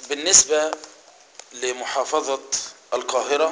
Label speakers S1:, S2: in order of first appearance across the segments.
S1: بالنسبة لمحافظة القاهرة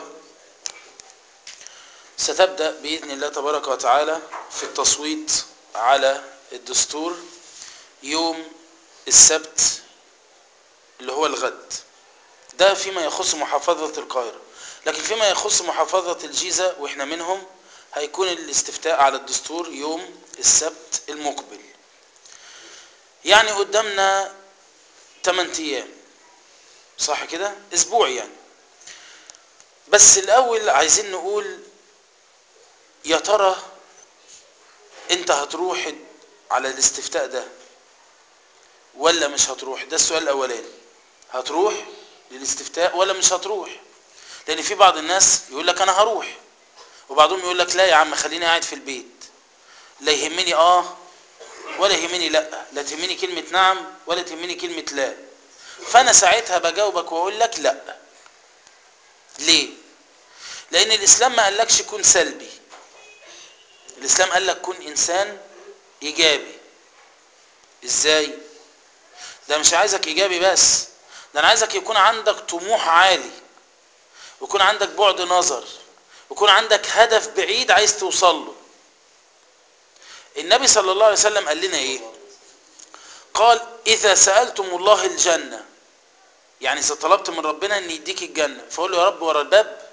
S1: ستبدأ بإذن الله تبارك وتعالى في التصويت على الدستور يوم السبت اللي هو الغد ده فيما يخص محافظة القاهرة لكن فيما يخص محافظة الجيزة وإحنا منهم هيكون الاستفتاء على الدستور يوم السبت المقبل يعني قدامنا 8 أيام صح كده أسبوع يعني بس الأول عايزين نقول يا ترى أنت هتروح على الاستفتاء ده ولا مش هتروح ده السؤال الأولاني هتروح للاستفتاء ولا مش هتروح لأن في بعض الناس يقول لك أنا هروح وبعضهم يقول لك لا يا عم خليني قاعد في البيت لا يهمني اه ولا يهمني لا لا تهمني كلمة نعم ولا تهمني كلمة لا فأنا ساعتها بجاوبك وأقول لك لا ليه لأن الإسلام ما قالكش كن سلبي الإسلام قال لك كن إنسان إيجابي إزاي ده مش عايزك إيجابي بس ده أنا عايزك يكون عندك طموح عالي ويكون عندك بعد نظر ويكون عندك هدف بعيد عايز توصل له النبي صلى الله عليه وسلم قال لنا ايه قال اذا سألتم الله الجنة يعني اذا طلبت من ربنا ان يديك الجنة فقول له يا رب ورا الباب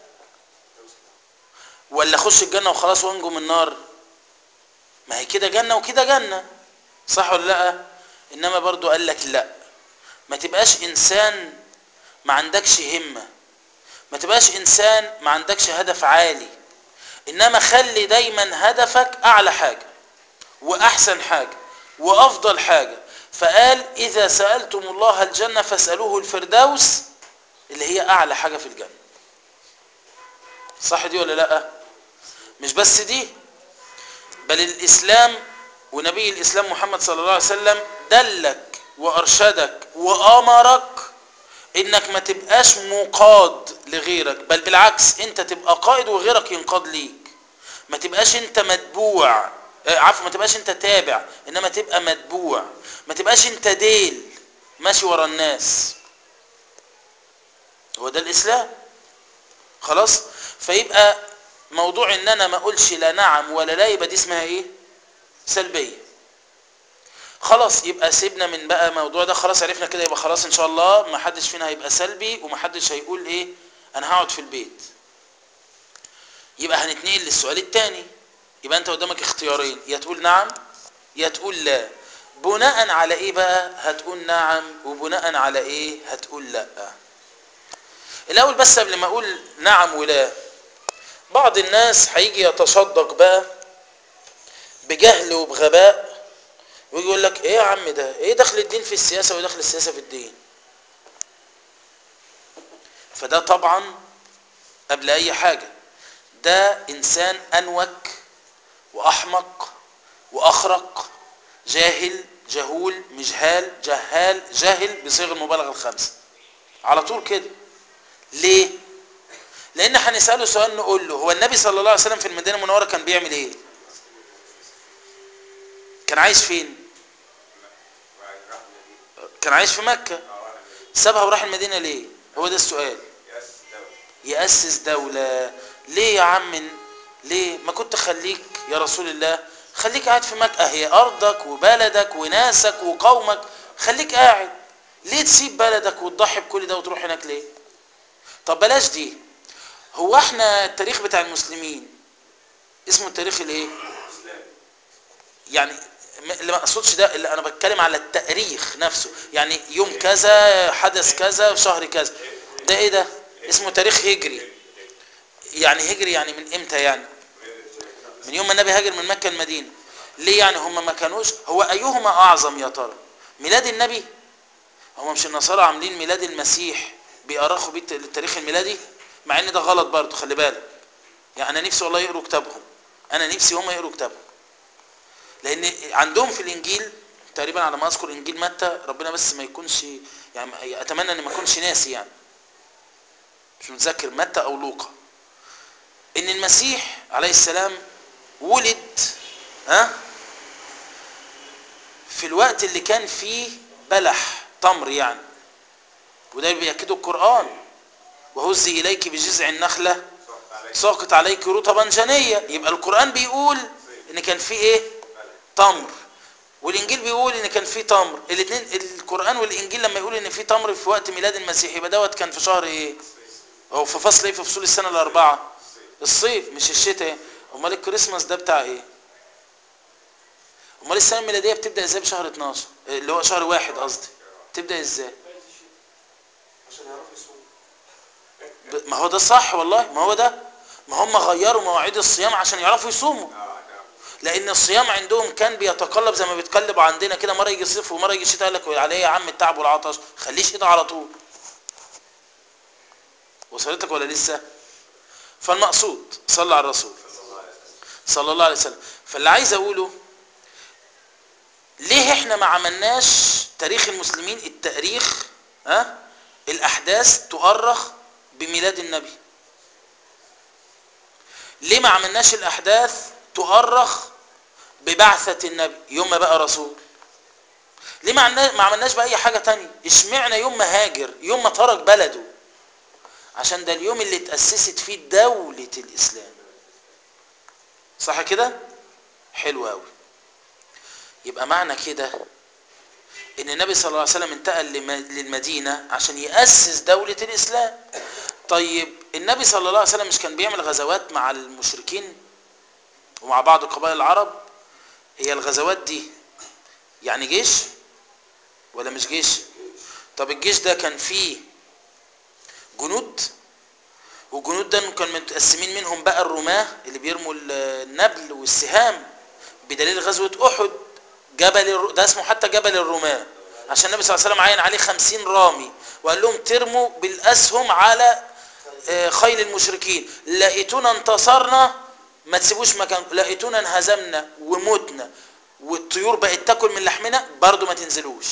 S1: ولا اخش الجنة وخلاص وانجو من النار ما هي كده جنة وكده جنة صح ولا لا انما برضو قال لك لا ما تبقاش انسان ما عندكش همة ما تبقاش انسان ما عندكش هدف عالي انما خلي دايما هدفك اعلى حاجة واحسن حاجة وافضل حاجة فقال اذا سألتم الله الجنة فاسألوه الفردوس اللي هي اعلى حاجة في الجنة صح دي ولا لا مش بس دي بل الاسلام ونبي الاسلام محمد صلى الله عليه وسلم دلك وارشدك وامرك انك ما تبقاش مقاد لغيرك بل بالعكس انت تبقى قائد وغيرك ينقاد ليك ما تبقاش انت متبوع عفوا ما تبقاش انت تابع انما تبقى متبوع ما تبقاش انت ديل ماشي ورا الناس هو ده الاسلام خلاص فيبقى موضوع ان انا ما اقولش لا نعم ولا لا يبقى دي اسمها ايه سلبيه خلاص يبقى سيبنا من بقى موضوع ده خلاص عرفنا كده يبقى خلاص ان شاء الله ما حدش فينا هيبقى سلبي وما حدش هيقول ايه انا هقعد في البيت يبقى هنتنقل للسؤال الثاني يبقى انت قدامك اختيارين يا تقول نعم يا تقول لا بناء على ايه بقى هتقول نعم وبناء على ايه هتقول لا الاول بس قبل ما اقول نعم ولا بعض الناس هيجي يتصدق بقى بجهل وبغباء ويجي يقول لك ايه يا عم ده ايه دخل الدين في السياسة ودخل السياسة في الدين فده طبعا قبل اي حاجة ده انسان انوك واحمق واخرق جاهل جهول مجهال جهال جاهل بصيغ المبالغة الخمسة على طول كده ليه لان هنسأله سؤال نقول له هو النبي صلى الله عليه وسلم في المدينة المنورة كان بيعمل ايه كان عايش فين كان عايش في مكة سابها وراح المدينة ليه هو ده السؤال يأسس دولة ليه يا عم ليه ما كنت خليك يا رسول الله خليك قاعد في مكة هي أرضك وبلدك وناسك وقومك خليك قاعد ليه تسيب بلدك وتضحي بكل ده وتروح هناك ليه طب بلاش دي هو احنا التاريخ بتاع المسلمين اسمه التاريخ الايه يعني اللي ما اقصدش ده اللي انا بتكلم على التاريخ نفسه يعني يوم كذا حدث كذا في شهر كذا ده ايه ده اسمه تاريخ هجري يعني هجري يعني من امتى يعني من يوم ما النبي هاجر من مكة المدينة ليه يعني هم ما كانوش هو ايهما اعظم يا ترى ميلاد النبي هم مش النصارى عاملين ميلاد المسيح بيأرخوا بيه التاريخ الميلادي مع ان ده غلط برضه خلي بالك يعني انا نفسي والله يقروا كتابهم انا نفسي هم يقروا كتابهم لان عندهم في الانجيل تقريبا على ما اذكر انجيل متى ربنا بس ما يكونش يعني اتمنى ان ما اكونش ناسي يعني مش متذكر متى او لوقا ان المسيح عليه السلام ولد ها في الوقت اللي كان فيه بلح تمر يعني وده بيأكده القرآن وهزي إليك بجذع النخلة ساقط عليك رطبا جنية يبقى القرآن بيقول إن كان في إيه تمر والإنجيل بيقول إن كان في تمر الاثنين القرآن والإنجيل لما يقول إن في تمر في وقت ميلاد المسيح يبقى دوت كان في شهر إيه أو في فصل إيه في فصول السنة الأربعة الصيف مش الشتاء أمال الكريسماس ده بتاع إيه امال السنه الميلاديه بتبدا ازاي بشهر 12 اللي هو شهر واحد قصدي تبدا ازاي
S2: عشان يعرفوا يصوموا
S1: ب- ما هو ده صح والله ما هو ده ما هم غيروا مواعيد الصيام عشان يعرفوا يصوموا
S2: اه نعم
S1: لان الصيام عندهم كان بيتقلب زي ما بيتقلب عندنا كده مره يجي صيف ومره يجي شتاء قال لك عليه يا عم التعب والعطش خليه شتاء على طول وصلت لك ولا لسه فالمقصود صلى على الرسول صلى الله عليه وسلم فاللي عايز اقوله ليه احنا ما عملناش تاريخ المسلمين التاريخ ها الاحداث تؤرخ بميلاد النبي ليه ما عملناش الاحداث تؤرخ ببعثة النبي يوم ما بقى رسول ليه ما عملنا- ما عملناش بأي حاجة تانية اشمعنى يوم ما هاجر يوم ما ترك بلده عشان ده اليوم اللي اتأسست فيه دولة الإسلام صح كده حلو قوي يبقى معنى كده ان النبي صلى الله عليه وسلم انتقل لم- للمدينة عشان يأسس دولة الإسلام طيب النبي صلى الله عليه وسلم مش كان بيعمل غزوات مع المشركين ومع بعض قبائل العرب هي الغزوات دي يعني جيش ولا مش جيش طب الجيش ده كان فيه جنود والجنود ده كان متقسمين منهم بقى الرماة اللي بيرموا ال- النبل والسهام بدليل غزوة أحد جبل الر... ده اسمه حتى جبل الرماة عشان النبي صلى الله عليه وسلم عين عليه خمسين رامي وقال لهم ترموا بالأسهم على آه، خيل المشركين لقيتونا انتصرنا ما تسيبوش مكان لقيتونا انهزمنا ومتنا والطيور بقت تاكل من لحمنا برضو ما تنزلوش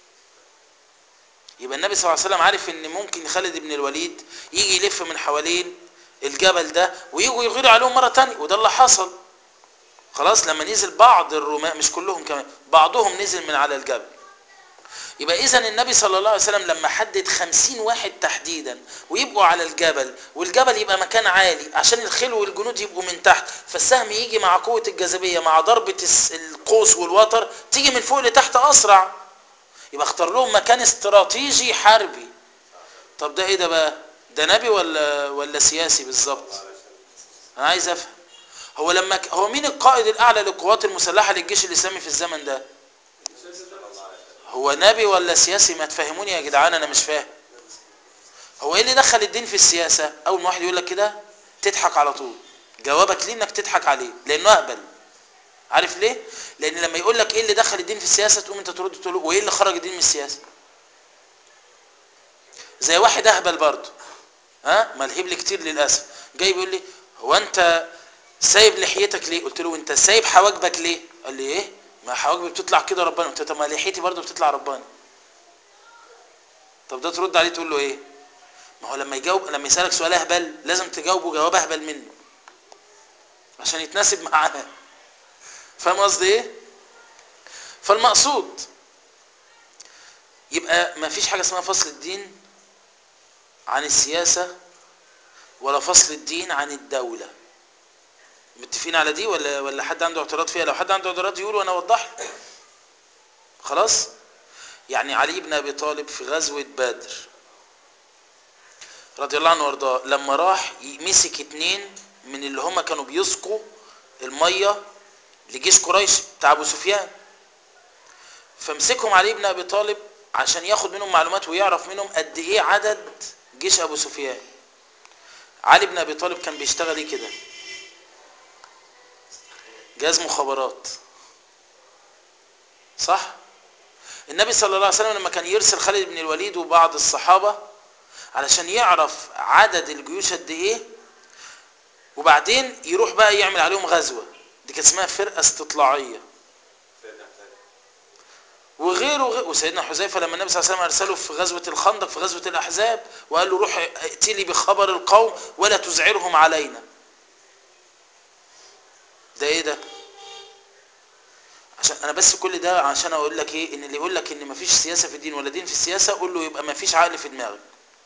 S1: يبقى النبي صلى الله عليه وسلم عارف ان ممكن خالد بن الوليد يجي يلف من حوالين الجبل ده ويجوا يغيروا عليهم مرة تانية وده اللي حصل خلاص لما نزل بعض الرماة مش كلهم كمان بعضهم نزل من على الجبل يبقى اذا النبي صلى الله عليه وسلم لما حدد خمسين واحد تحديدا ويبقوا على الجبل والجبل يبقى مكان عالي عشان الخيل والجنود يبقوا من تحت فالسهم يجي مع قوة الجاذبية مع ضربة الس- القوس والوتر تيجي من فوق لتحت اسرع يبقى اختار لهم مكان استراتيجي حربي طب ده ايه ده بقى ده نبي ولا ولا سياسي بالظبط انا عايز افهم هو لما ك... هو مين القائد الاعلى للقوات المسلحه للجيش الاسلامي في الزمن ده هو نبي ولا سياسي ما تفهموني يا جدعان انا مش فاهم هو ايه اللي دخل الدين في السياسه اول ما واحد يقول لك كده تضحك على طول جوابك ليه انك تضحك عليه لانه اهبل عارف ليه لان لما يقول لك ايه اللي دخل الدين في السياسه تقوم انت ترد تقول له وايه اللي خرج الدين من السياسه زي واحد اهبل برضه ها ملهيب لي كتير للاسف جاي بيقول لي هو انت سايب لحيتك ليه قلت له انت سايب حواجبك ليه قال لي ايه ما حواجبي بتطلع كده ربنا قلت له طب ما لحيتي برضه بتطلع رباني طب ده ترد عليه تقول له ايه ما هو لما يجاوب لما يسالك سؤال اهبل لازم تجاوبه جواب اهبل منه عشان يتناسب معاه فاهم قصدي ايه فالمقصود يبقى ما فيش حاجه اسمها فصل الدين عن السياسه ولا فصل الدين عن الدوله متفقين على دي ولا ولا حد عنده اعتراض فيها لو حد عنده اعتراض يقول وانا اوضح له خلاص يعني علي بن ابي طالب في غزوه بدر رضي الله عنه وارضاه لما راح مسك اتنين من اللي هم كانوا بيسقوا الميه لجيش قريش بتاع ابو سفيان فمسكهم علي بن ابي طالب عشان ياخد منهم معلومات ويعرف منهم قد ايه عدد جيش ابو سفيان علي بن ابي طالب كان بيشتغل ايه كده جهاز مخابرات صح النبي صلى الله عليه وسلم لما كان يرسل خالد بن الوليد وبعض الصحابة علشان يعرف عدد الجيوش قد ايه وبعدين يروح بقى يعمل عليهم غزوة دي كانت اسمها فرقة استطلاعية
S2: سيدنا حسين
S1: وغيره وغيره وسيدنا حذيفة لما النبي صلى الله عليه وسلم ارسله في غزوة الخندق في غزوة الاحزاب وقال له روح ائتي بخبر القوم ولا تزعرهم علينا ده ايه ده عشان انا بس كل ده عشان اقول لك ايه ان اللي يقول لك ان مفيش سياسه في الدين ولا دين في السياسه قول له يبقى مفيش عقل في دماغك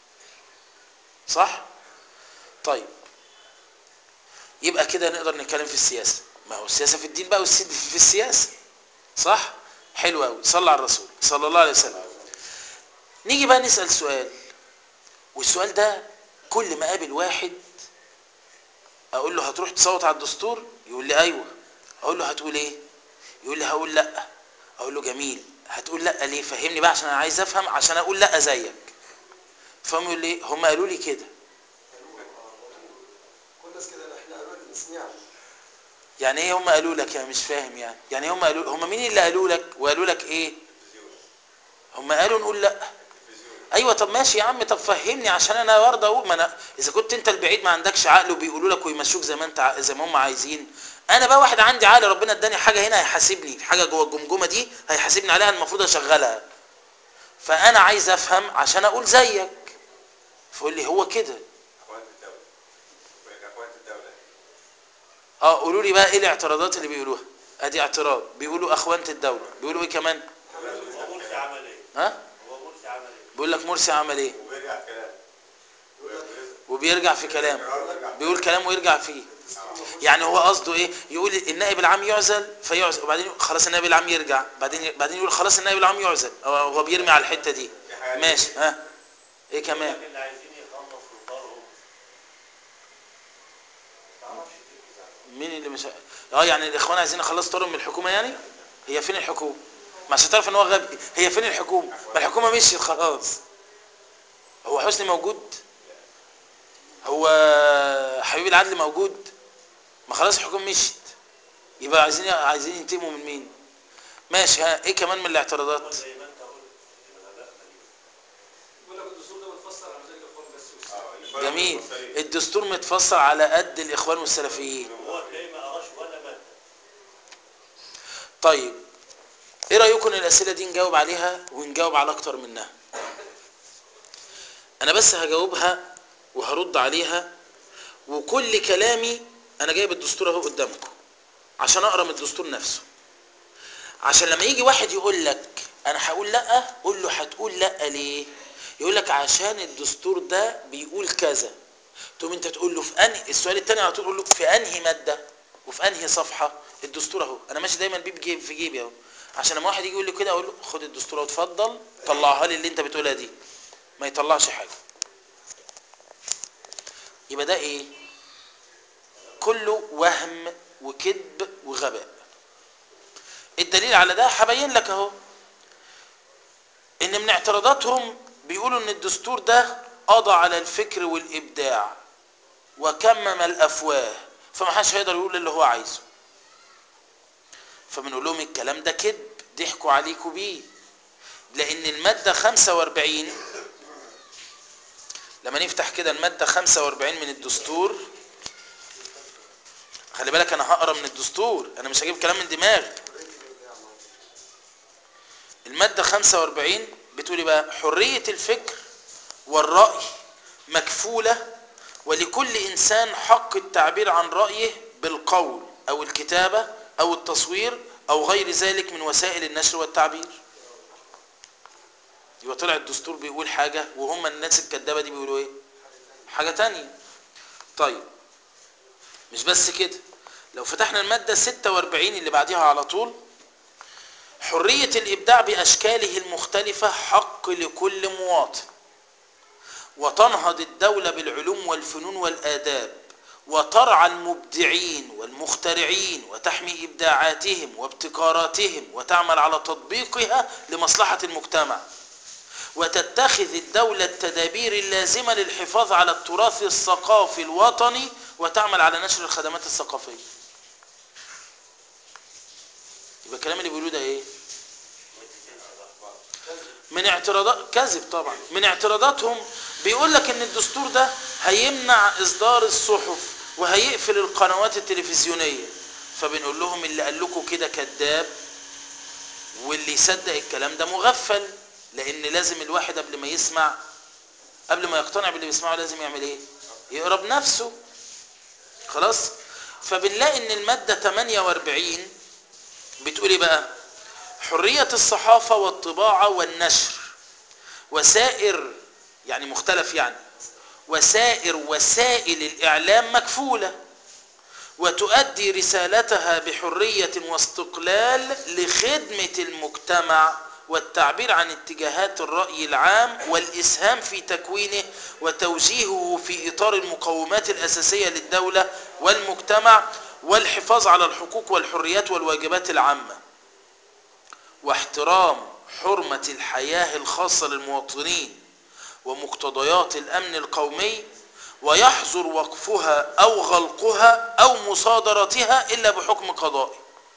S1: صح طيب يبقى كده نقدر نتكلم في السياسه ما هو السياسه في الدين بقى والسيد في السياسه صح حلو قوي صلى على الرسول صلى الله عليه وسلم نيجي بقى نسال سؤال والسؤال ده كل ما اقابل واحد اقول له هتروح تصوت على الدستور يقول لي ايوه اقول له هتقول ايه يقول لي هقول لا اقول له جميل هتقول لا ليه فهمني بقى عشان انا عايز افهم عشان اقول لا زيك فهم يقول لي هم قالوا لي كده
S2: كل الناس كده احنا قالوا لنا سمعنا
S1: يعني ايه هم قالوا لك يا مش فاهم يعني يعني هم قالوا هم مين اللي قالوا لك وقالوا لك ايه هم قالوا نقول لا ايوه طب ماشي يا عم طب فهمني عشان انا برضه اقول ما انا اذا كنت انت البعيد ما عندكش عقل وبيقولوا لك ويمشوك زي ما انت ع- زي ما هم عايزين انا بقى واحد عندي عقل ربنا اداني حاجه هنا هيحاسبني حاجه جوه الجمجمه دي هيحاسبني عليها المفروض اشغلها فانا عايز افهم عشان اقول زيك فقول لي هو كده
S2: اخوان الدوله اخوان الدوله
S1: اه قولوا لي بقى ايه الاعتراضات اللي بيقولوها ادي اعتراض بيقولوا اخوانة الدولة بيقولوا ايه كمان
S3: هو مرسي عمل ايه؟
S1: ها
S3: هو مرسي عمل ايه؟
S1: بيقول لك مرسي عمل ايه
S2: وبيرجع كلام
S1: وبيرجع في كلام بيقول كلام ويرجع فيه يعني هو قصده ايه يقول النائب العام يعزل فيعزل وبعدين يقول خلاص النائب العام يرجع بعدين بعدين يقول خلاص النائب العام يعزل هو هو بيرمي على الحته دي ماشي ها ايه كمان
S3: اللي عايزين يخلصوا طارهم تعرفش تكذب
S1: مين اللي مش اه يعني الاخوان عايزين يخلصوا طارهم من الحكومه يعني هي فين الحكومه ما عشان تعرف ان هو غبي هي فين الحكومه ما الحكومه مشيت خلاص هو حسني موجود هو حبيب العدل موجود ما خلاص الحكومه مشيت يبقى عايزين عايزين ينتقموا من مين ماشي ها ايه كمان من الاعتراضات
S3: زي ما انت قلت الغباء مليون
S2: بيقول لك الدستور ده متفصل على مزاج الاخوان بس والسلام.
S1: جميل الدستور متفصل على قد الاخوان والسلفيين
S3: هو تلاقيه ما قراش ولا ماده
S1: طيب ايه رايكم ان الاسئله دي نجاوب عليها ونجاوب على اكتر منها انا بس هجاوبها وهرد عليها وكل كلامي انا جايب الدستور اهو قدامكم عشان اقرا من الدستور نفسه عشان لما يجي واحد يقول لك انا هقول لا قول له هتقول لا ليه يقول لك عشان الدستور ده بيقول كذا تقوم انت تقول له في انهي السؤال الثاني على طول تقول له في انهي ماده وفي انهي صفحه الدستور اهو انا ماشي دايما بيه بجيب في جيبي اهو عشان لما واحد يجي يقول لي كده اقول له خد الدستور اهو اتفضل طلعها لي اللي انت بتقولها دي ما يطلعش حاجه يبقى ده ايه كله وهم وكذب وغباء الدليل على ده هبين لك اهو ان من اعتراضاتهم بيقولوا ان الدستور ده قضى على الفكر والابداع وكمم الافواه فما حدش هيقدر يقول اللي هو عايزه فبنقول لهم الكلام ده كذب ضحكوا عليكم بيه لان الماده 45 لما نفتح كده الماده 45 من الدستور خلي بالك انا هقرا من الدستور انا مش هجيب كلام من دماغي المادة 45 بتقول إيه بقى حرية الفكر والرأي مكفولة ولكل إنسان حق التعبير عن رأيه بالقول أو الكتابة أو التصوير أو غير ذلك من وسائل النشر والتعبير يبقى طلع الدستور بيقول حاجة وهم الناس الكدابة دي بيقولوا إيه حاجة تانية طيب مش بس كده لو فتحنا المادة 46 اللي بعديها على طول حرية الإبداع بأشكاله المختلفة حق لكل مواطن وتنهض الدولة بالعلوم والفنون والآداب وترعى المبدعين والمخترعين وتحمي إبداعاتهم وابتكاراتهم وتعمل على تطبيقها لمصلحة المجتمع وتتخذ الدولة التدابير اللازمة للحفاظ على التراث الثقافي الوطني وتعمل على نشر الخدمات الثقافية يبقى الكلام اللي بيقولوه ده ايه من اعتراضات كذب طبعا من اعتراضاتهم بيقول لك ان الدستور ده هيمنع اصدار الصحف وهيقفل القنوات التلفزيونيه فبنقول لهم اللي قال لكم كده كذاب واللي يصدق الكلام ده مغفل لان لازم الواحد قبل ما يسمع قبل ما يقتنع باللي بيسمعه لازم يعمل ايه يقرا بنفسه خلاص فبنلاقي ان الماده 48 بتقول ايه بقى حرية الصحافة والطباعة والنشر وسائر يعني مختلف يعني وسائر وسائل الإعلام مكفولة وتؤدي رسالتها بحرية واستقلال لخدمة المجتمع والتعبير عن اتجاهات الرأي العام والإسهام في تكوينه وتوجيهه في إطار المقومات الأساسية للدولة والمجتمع والحفاظ على الحقوق والحريات والواجبات العامة واحترام حرمة الحياة الخاصة للمواطنين ومقتضيات الأمن القومي ويحظر وقفها أو غلقها أو مصادرتها إلا بحكم قضائي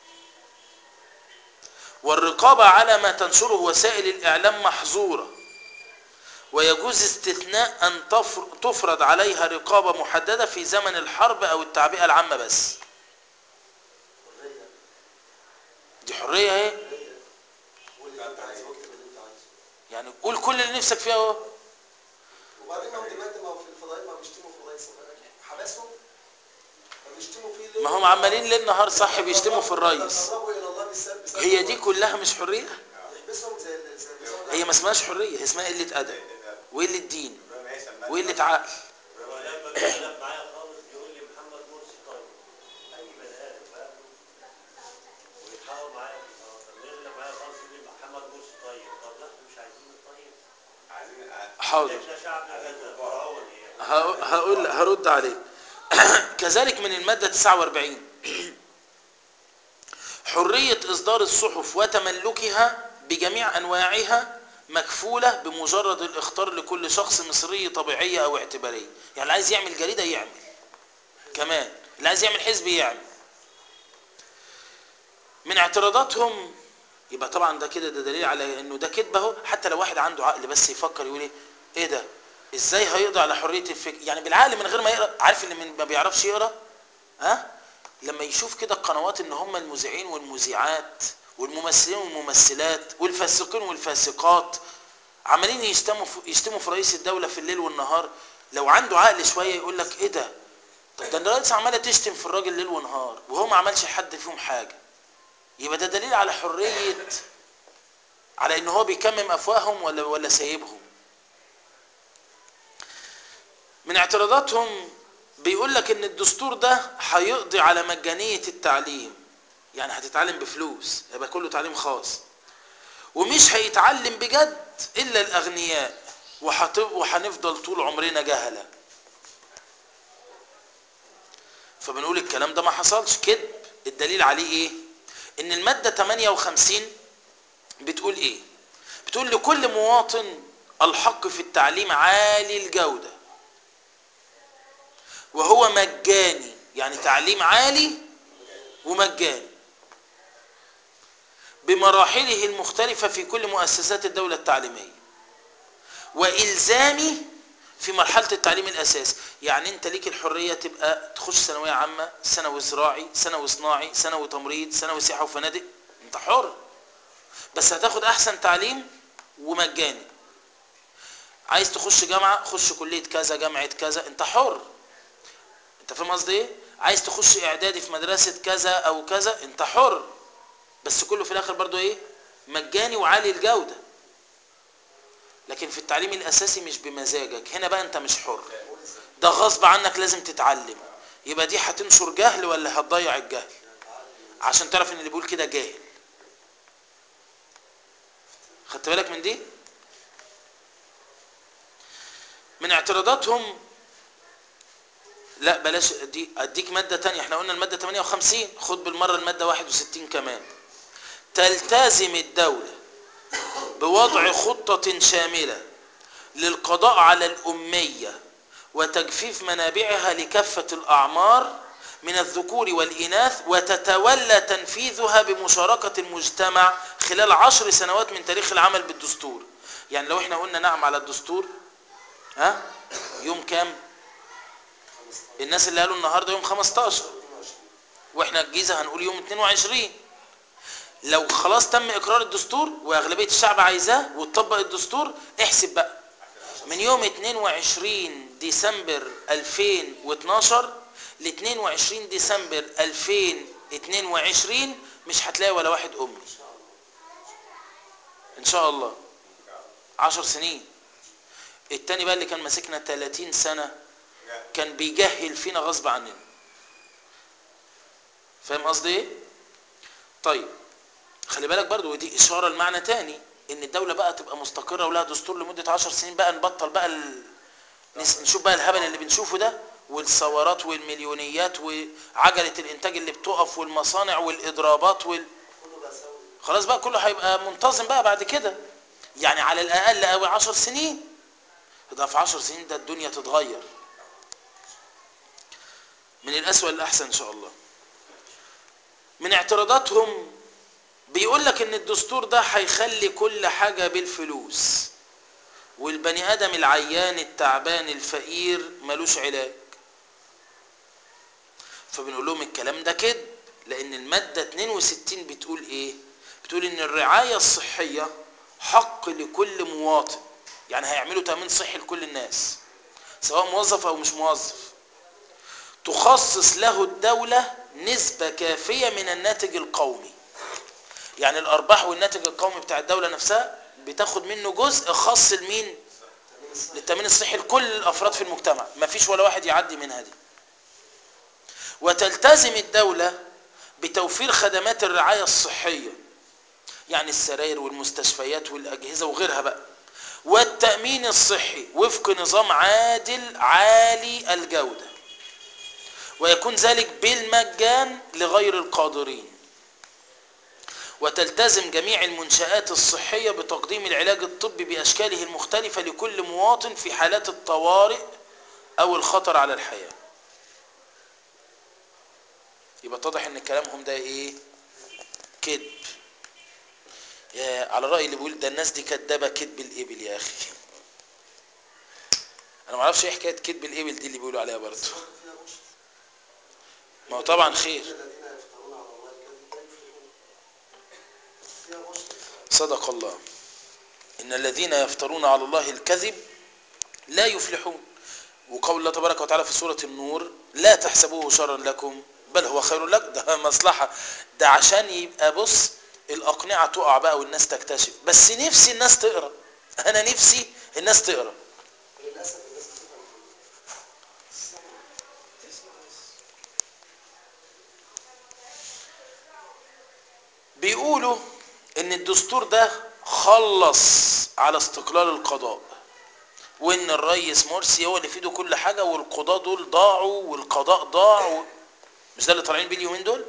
S1: والرقابة على ما تنشره وسائل الإعلام محظورة ويجوز استثناء أن تفر- تفرض عليها رقابة محددة في زمن الحرب أو التعبئة العامة بس
S4: حرية
S1: دي حرية اهي
S4: حرية قول اللي انت عايزه واكتب اللي انت عايزه
S1: يعني قول كل اللي نفسك فيه اهو
S4: وبعدين ما هو دلوقتي ما هو في الفضائيين ما بيشتموا في الرئيس حبسهم ما بيشتموا فيه ليه؟
S1: ما هم عمالين ليل نهار صح بيشتموا في الرئيس
S4: تقربوا الى الله بالسب بسبب
S1: هي دي
S4: الرئيس.
S1: كلها مش حرية
S4: يحبسهم زي ال- زي النظام
S1: هي ما اسمهاش حرية هي اسمها قلة أدب وقلة دين
S3: ابراهيم عيسى الملك.
S1: وقلة عقل
S3: لما بيتكلم معايا خالص يقول لي محمد مرسي طيب اي بني ادم فاهم ويتحاور معايا في الحوار. لما يغلب معايا خالص يقول لي محمد مرسي طيب طب لا احنا مش عايزين الطيب
S2: عايزين
S1: حاضر
S3: احنا شعب كذا فرعون يعني
S1: هقول- هقول هرد عليه كذلك من المادة 49 حرية إصدار الصحف وتملكها بجميع أنواعها مكفولة بمجرد الاختار لكل شخص مصري طبيعية أو اعتبارية يعني اللي عايز يعمل جريدة يعمل كمان اللي عايز يعمل حزب يعمل من اعتراضاتهم يبقى طبعا ده كده ده دليل على انه ده كذب اهو حتى لو واحد عنده عقل بس يفكر يقول ايه ايه ده ازاي هيقضي على حريه الفكر يعني بالعقل من غير ما يقرا عارف اللي من ما بيعرفش يقرا ها لما يشوف كده القنوات ان هم المذيعين والمذيعات والممثلين والممثلات والفاسقين والفاسقات عمالين يشتموا في يشتموا في رئيس الدوله في الليل والنهار لو عنده عقل شويه يقول لك ايه ده طب ده الرئيس عماله تشتم في الراجل ليل ونهار وهو ما عملش حد فيهم حاجه يبقى ده دليل على حريه على ان هو بيكمم افواههم ولا ولا سايبهم من اعتراضاتهم بيقول لك ان الدستور ده هيقضي على مجانيه التعليم يعني هتتعلم بفلوس يبقى كله تعليم خاص ومش هيتعلم بجد الا الاغنياء وهت- وهنفضل طول عمرنا جهله فبنقول الكلام ده ما حصلش كذب الدليل عليه ايه ان الماده 58 بتقول ايه بتقول لكل مواطن الحق في التعليم عالي الجوده وهو مجاني يعني تعليم عالي ومجاني بمراحله المختلفة في كل مؤسسات الدولة التعليمية وإلزامي في مرحلة التعليم الأساسي يعني أنت ليك الحرية تبقى تخش ثانوية عامة ثانوي زراعي ثانوي صناعي ثانوي تمريض ثانوي سياحة وفنادق أنت حر بس هتاخد أحسن تعليم ومجاني عايز تخش جامعة خش كلية كذا جامعة كذا أنت حر انت فاهم قصدي ايه عايز تخش اعدادي في مدرسه كذا او كذا انت حر بس كله في الاخر برضو ايه مجاني وعالي الجوده لكن في التعليم الاساسي مش بمزاجك هنا بقى انت مش حر ده غصب عنك لازم تتعلم يبقى دي هتنشر جهل ولا هتضيع الجهل عشان تعرف ان اللي بيقول كده جاهل خدت بالك من دي من اعتراضاتهم لا بلاش دي اديك ماده تانية احنا قلنا الماده 58 خد بالمره الماده 61 كمان تلتزم الدوله بوضع خطه شامله للقضاء على الاميه وتجفيف منابعها لكافه الاعمار من الذكور والاناث وتتولى تنفيذها بمشاركه المجتمع خلال عشر سنوات من تاريخ العمل بالدستور يعني لو احنا قلنا نعم على الدستور ها يوم كام الناس اللي قالوا النهارده يوم 15 واحنا الجيزه هنقول يوم 22 لو خلاص تم اقرار الدستور واغلبيه الشعب عايزاه واتطبق الدستور احسب بقى من يوم 22 ديسمبر 2012 ل 22 ديسمبر 2022 مش هتلاقي ولا واحد امي
S4: ان شاء الله
S1: ان شاء الله عشر سنين التاني بقى اللي كان ماسكنا 30 سنة كان بيجهل فينا غصب عننا فاهم قصدي ايه طيب خلي بالك برضو ودي اشارة لمعنى تاني ان الدولة بقى تبقى مستقرة ولها دستور لمدة عشر سنين بقى نبطل بقى ال... نس- نشوف بقى الهبل اللي بنشوفه ده والثورات والمليونيات وعجلة الانتاج اللي بتقف والمصانع والاضرابات وال...
S4: كله بقى سوي
S1: خلاص بقى كله هيبقى منتظم بقى بعد كده يعني على الاقل قوي عشر سنين ده في عشر سنين ده الدنيا تتغير من الاسوأ للاحسن ان شاء الله من اعتراضاتهم بيقول لك ان الدستور ده هيخلي كل حاجة بالفلوس والبني ادم العيان التعبان الفقير ملوش علاج فبنقول لهم الكلام ده كده لان المادة 62 بتقول ايه بتقول ان الرعاية الصحية حق لكل مواطن يعني هيعملوا تأمين صحي لكل الناس سواء موظف او مش موظف تخصص له الدولة نسبة كافية من الناتج القومي يعني الارباح والناتج القومي بتاع الدولة نفسها بتاخد منه جزء خاص لمين
S4: تأمين الصحي
S1: للتأمين الصحي لكل الأفراد في المجتمع مفيش ولا واحد يعدي منها دي وتلتزم الدولة بتوفير خدمات الرعاية الصحية يعني السراير والمستشفيات والأجهزة وغيرها بقى والتأمين الصحي وفق نظام عادل عالي الجودة ويكون ذلك بالمجان لغير القادرين وتلتزم جميع المنشآت الصحية بتقديم العلاج الطبي بأشكاله المختلفة لكل مواطن في حالات الطوارئ أو الخطر على الحياة يبقى اتضح ان كلامهم ده ايه كذب يا على رأي اللي بيقول ده الناس دي كدابة كذب الإبل يا أخي أنا ما اعرفش ايه حكاية كذب الإبل دي اللي بيقولوا عليها برضه
S4: فيها رشد
S1: ما هو طبعا خير
S4: الذين يفترون على الله الكذب لا يفلحون فيها رشد
S1: صدق الله إن الذين يفترون على الله الكذب لا يفلحون وقول الله تبارك وتعالى في سورة النور لا تحسبوه شرا لكم بل هو خير لك ده مصلحة ده عشان يبقى بص الأقنعة تقع بقى والناس تكتشف بس نفسي الناس تقرأ أنا نفسي الناس تقرأ
S4: للأسف الناس بتفهم كده تسمع بس
S1: بيقولوا ان الدستور ده خلص على استقلال القضاء وان الرئيس مرسي هو اللي في ايده كل حاجه والقضاة دول ضاعوا والقضاء ضاع و... مش ده اللي طالعين بيه اليومين دول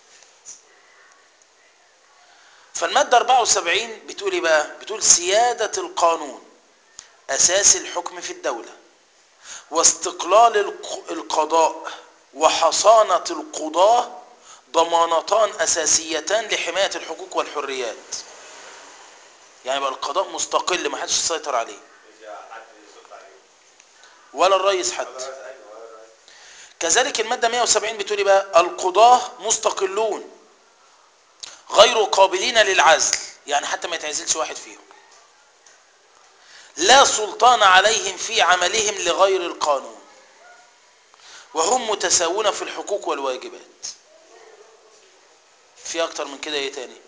S1: فالماده 74 بتقول ايه بقى بتقول سياده القانون اساس الحكم في الدوله واستقلال الق- القضاء وحصانه القضاه ضمانتان اساسيتان لحمايه الحقوق والحريات يعني بقى القضاء مستقل ما حدش يسيطر عليه
S3: مش حد يصد عليه
S1: ولا الرئيس حتى كذلك المادة 170 بتقول إيه بقى القضاة مستقلون غير قابلين للعزل يعني حتى ما يتعزلش واحد فيهم لا سلطان عليهم في عملهم لغير القانون وهم متساوون في الحقوق والواجبات في اكتر من كده ايه تاني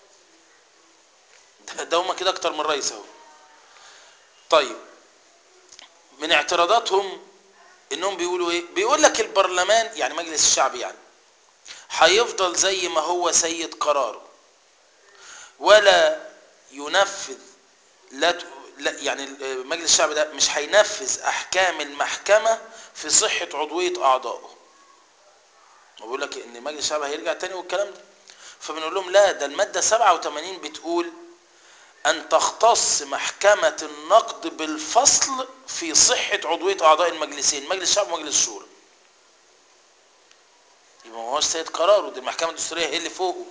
S1: ده, ده هم كده اكتر من رئيس اهو طيب من اعتراضاتهم انهم بيقولوا ايه بيقول لك البرلمان يعني مجلس الشعب يعني هيفضل زي ما هو سيد قراره ولا ينفذ لا ت- لا يعني مجلس الشعب ده مش هينفذ احكام المحكمه في صحه عضويه اعضائه بيقول لك ان مجلس الشعب هيرجع تاني والكلام ده فبنقول لهم لا ده الماده 87 بتقول أن تختص محكمة النقد بالفصل في صحة عضوية أعضاء المجلسين مجلس الشعب ومجلس الشورى يبقى ما هوش سيد قراره دي المحكمة الدستورية هي اللي فوقه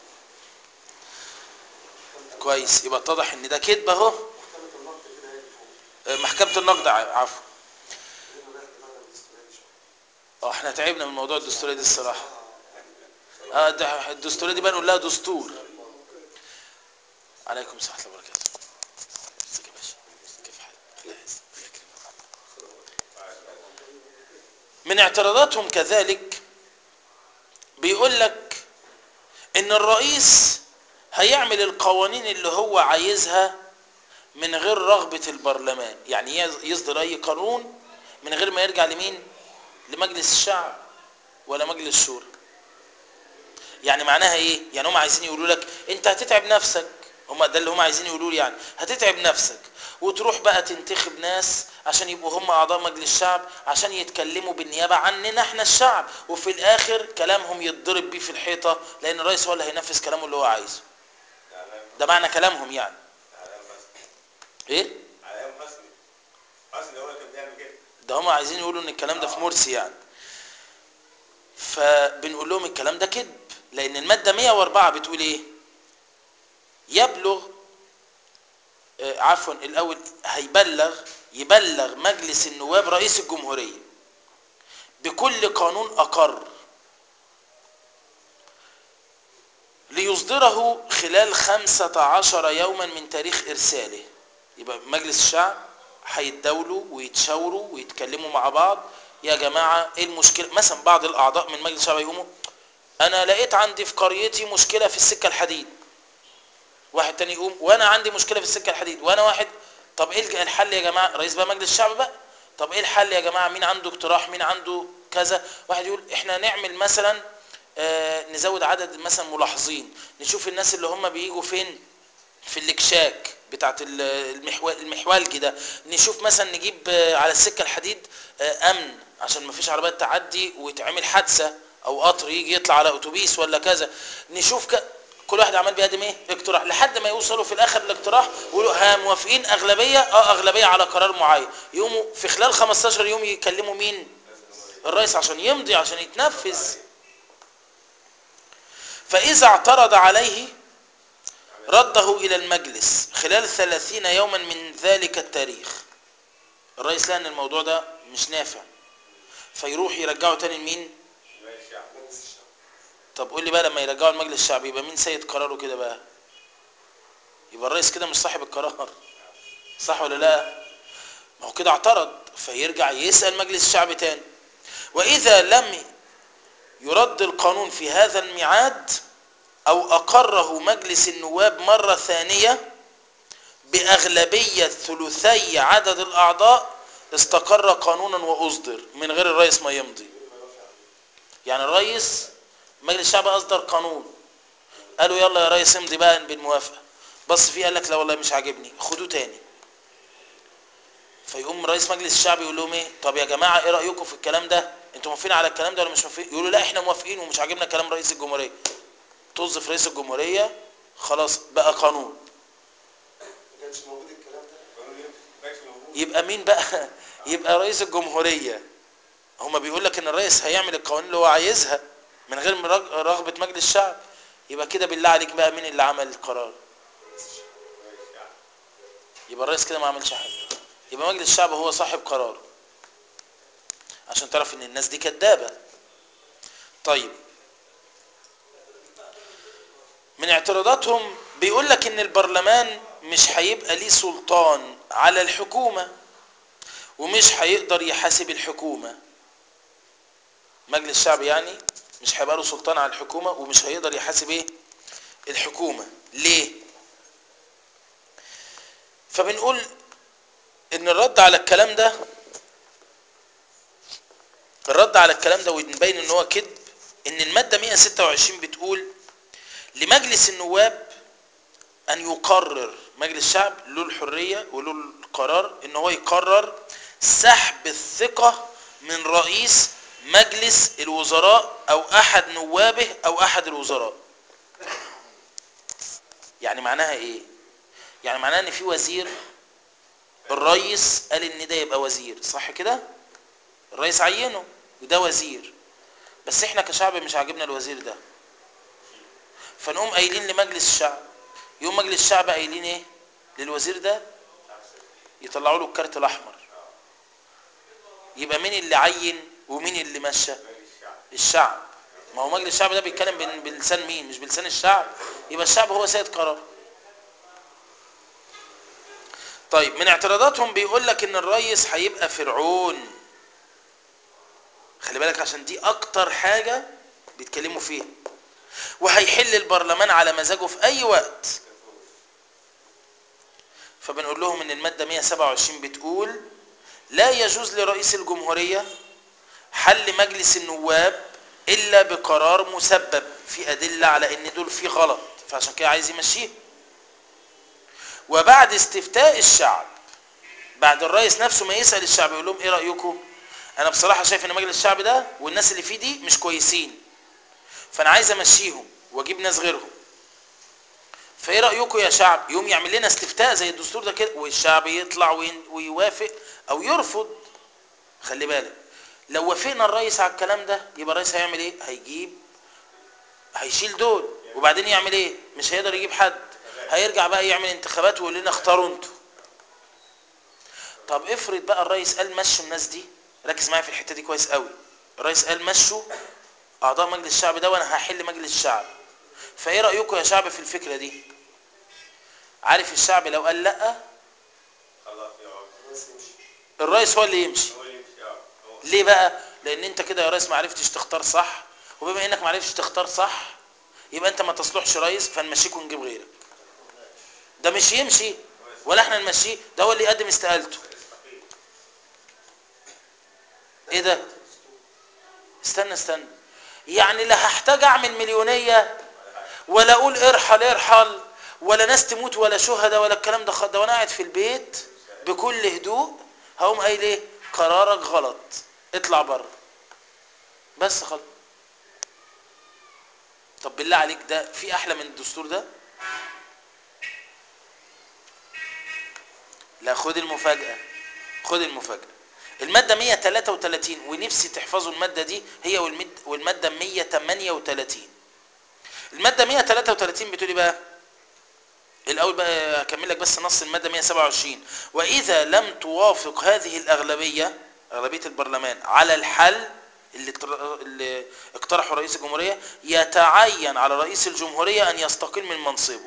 S1: كويس يبقى اتضح ان ده كذب اهو
S4: محكمة النقد كده هي اللي فوق
S1: آه، محكمة النقد ع- عفوا
S4: لأنه ناخد بالنا من الدستورية دي شوية
S1: اه احنا تعبنا من موضوع الدستورية دي الصراحة اه ده الدستورية دي بقى نقول لها دستور عليكم السلام ورحمة الله وبركاته ازيك يا باشا كيف حالك الله يعزك الله يكرمك من اعتراضاتهم كذلك بيقول لك ان الرئيس هيعمل القوانين اللي هو عايزها من غير رغبة البرلمان يعني يز- يصدر اي قانون من غير ما يرجع لمين لمجلس الشعب ولا مجلس الشورى يعني معناها ايه يعني هم عايزين يقولوا لك انت هتتعب نفسك هم ده اللي هم عايزين يقولوا لي يعني هتتعب نفسك وتروح بقى تنتخب ناس عشان يبقوا هم اعضاء مجلس الشعب عشان يتكلموا بالنيابه عننا احنا الشعب وفي الاخر كلامهم يتضرب بيه في الحيطه لان الرئيس هو اللي هينفذ كلامه اللي هو عايزه ده معنى كلامهم يعني ايه
S5: على ايام حسني حسني هو اللي كان بيعمل كده
S1: ده هم عايزين يقولوا ان الكلام ده في مرسي يعني فبنقول لهم الكلام ده كذب لان الماده 104 بتقول ايه يبلغ آه، عفوا الاول هيبلغ يبلغ مجلس النواب رئيس الجمهوريه بكل قانون اقر ليصدره خلال خمسة عشر يوما من تاريخ إرساله يبقى مجلس الشعب هيتداولوا ويتشاوروا ويتكلموا مع بعض يا جماعة ايه المشكلة مثلا بعض الأعضاء من مجلس الشعب يقوموا أنا لقيت عندي في قريتي مشكلة في السكة الحديد واحد تاني يقوم وأنا عندي مشكلة في السكة الحديد وأنا واحد طب ايه الحل يا جماعة رئيس بقى مجلس الشعب بقى طب ايه الحل يا جماعة مين عنده اقتراح مين عنده كذا واحد يقول احنا نعمل مثلا آه، نزود عدد مثلا ملاحظين نشوف الناس اللي هم بيجوا فين في الاكشاك بتاعت ال- المحو- المحوالجي ده نشوف مثلا نجيب آه، على السكه الحديد آه، امن عشان ما فيش عربيات تعدي ويتعمل حادثه او قطر يجي يطلع على اتوبيس ولا كذا نشوف ك... كل واحد عمال بيقدم ايه اقتراح لحد ما يوصلوا في الاخر الاقتراح ويقولوا ها موافقين اغلبيه اه اغلبيه على قرار معين يقوموا في خلال 15 يوم يكلموا مين الرئيس عشان يمضي عشان يتنفذ فاذا اعترض عليه رده إلى المجلس خلال ثلاثين يوما من ذلك التاريخ الرئيس لقى ان الموضوع ده مش نافع فيروح يرجعه تاني لمين
S5: مجلس الشعب
S4: مجلس الشعب
S1: طب قول لي بقى لما يرجعوا المجلس الشعبي يبقى مين سيد قراره كده بقى يبقى الرئيس كده مش صاحب القرار صح ولا لا ما هو كده اعترض فيرجع يسأل مجلس الشعب تاني وإذا لم يرد القانون في هذا الميعاد أو أقره مجلس النواب مرة ثانية بأغلبية ثلثي عدد الأعضاء استقر قانونا وأصدر من غير الرئيس ما يمضي يعني الرئيس مجلس الشعب أصدر قانون قالوا يلا يا ريس امضي بقى بالموافقة بص فيه قال لك لا والله مش عاجبني خدوه تاني فيقوم رئيس مجلس الشعب يقول لهم ايه طب يا جماعه ايه رايكم في الكلام ده انتوا موافقين على الكلام ده ولا مش موافقين يقولوا لا احنا موافقين ومش عاجبنا كلام رئيس الجمهوريه توظف رئيس الجمهوريه خلاص بقى قانون
S4: ما كانش موجود الكلام ده
S5: قانون يمشي ما كانش موجود
S1: يبقى مين بقى يبقى رئيس الجمهوريه هما بيقول لك ان الرئيس هيعمل القوانين اللي هو عايزها من غير مرag- رغبه مجلس الشعب يبقى كده بالله عليك بقى مين اللي عمل القرار
S5: مجلس الشعب
S1: يبقى الرئيس كده ما عملش حاجه يبقى مجلس الشعب هو صاحب قرار عشان تعرف ان الناس دي كدابه طيب من اعتراضاتهم بيقول لك ان البرلمان مش هيبقى ليه سلطان على الحكومه ومش هيقدر يحاسب الحكومه مجلس الشعب يعني مش هيبقى له سلطان على الحكومه ومش هيقدر يحاسب ايه الحكومه ليه فبنقول ان الرد على الكلام ده الرد على الكلام ده ونبين ان هو كذب ان الماده 126 بتقول لمجلس النواب ان يقرر مجلس الشعب له الحريه وله القرار ان هو يقرر سحب الثقه من رئيس مجلس الوزراء او احد نوابه او احد الوزراء يعني معناها ايه يعني معناها ان في وزير الرئيس قال ان ده يبقى وزير صح كده الرئيس عينه وده وزير بس احنا كشعب مش عاجبنا الوزير ده فنقوم قايلين لمجلس الشعب يوم مجلس الشعب قايلين ايه للوزير ده يطلعوا له الكارت الاحمر يبقى مين اللي عين ومين اللي مشى
S5: مجلس الشعب
S1: الشعب ما هو مجلس الشعب ده بيتكلم بال- بلسان مين مش بلسان الشعب يبقى الشعب هو سيد قرار طيب من اعتراضاتهم بيقول لك ان الرئيس هيبقى فرعون خلي بالك عشان دي اكتر حاجة بيتكلموا فيها وهيحل البرلمان على مزاجه في اي وقت فبنقول لهم ان المادة 127 بتقول لا يجوز لرئيس الجمهورية حل مجلس النواب الا بقرار مسبب في ادلة على ان دول فيه غلط فعشان كده عايز يمشيه وبعد استفتاء الشعب بعد الرئيس نفسه ما يسأل الشعب يقول لهم ايه رأيكم انا بصراحة شايف ان مجلس الشعب ده والناس اللي فيه دي مش كويسين فانا عايز امشيهم واجيب ناس غيرهم فايه رايكم يا شعب يوم يعمل لنا استفتاء زي الدستور ده كده والشعب يطلع وين- ويوافق او يرفض خلي بالك لو وافقنا الرئيس على الكلام ده يبقى الرئيس هيعمل ايه هيجيب هيشيل دول وبعدين يعمل ايه مش هيقدر يجيب حد هيرجع بقى يعمل انتخابات ويقول لنا اختاروا انتوا طب افرض بقى الرئيس قال مشوا الناس دي ركز معايا في الحته دي كويس قوي الرئيس قال مشوا اعضاء مجلس الشعب ده وانا هحل مجلس الشعب فايه رايكم يا شعب في الفكره دي عارف الشعب لو قال لا
S5: خلاص يا عم
S4: الناس يمشي
S1: الرئيس هو اللي يمشي
S5: هو اللي يمشي اه هو
S1: ليه بقى لان انت كده يا ريس ما عرفتش تختار صح وبما انك ما عرفتش تختار صح يبقى انت ما تصلحش رئيس فنمشيك ونجيب غيرك ده مش يمشي ولا احنا نمشيه ده هو اللي يقدم استقالته ايه ده استنى استنى يعني لا هحتاج اعمل مليونيه ولا اقول ارحل ارحل ولا ناس تموت ولا شهداء ولا الكلام ده خ- ده وانا قاعد في البيت بكل هدوء هقوم قايل ايه قرارك غلط اطلع بره بس خلاص طب بالله عليك ده في احلى من الدستور ده لا خد المفاجأة خد المفاجأة المادة 133 ونفسي تحفظوا المادة دي هي والمد والمادة 138 المادة 133 بتقول ايه بقى الأول بقى أكمل لك بس نص المادة 127 وإذا لم توافق هذه الأغلبية أغلبية البرلمان على الحل اللي اقتر- اللي اقترحه رئيس الجمهورية يتعين على رئيس الجمهورية أن يستقيل من منصبه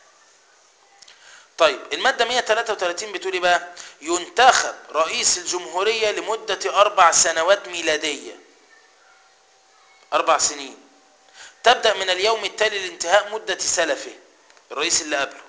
S1: طيب المادة 133 بتقول ايه بقى ينتخب رئيس الجمهورية لمدة أربع سنوات ميلادية أربع سنين تبدأ من اليوم التالي لانتهاء مدة سلفه الرئيس اللي قبله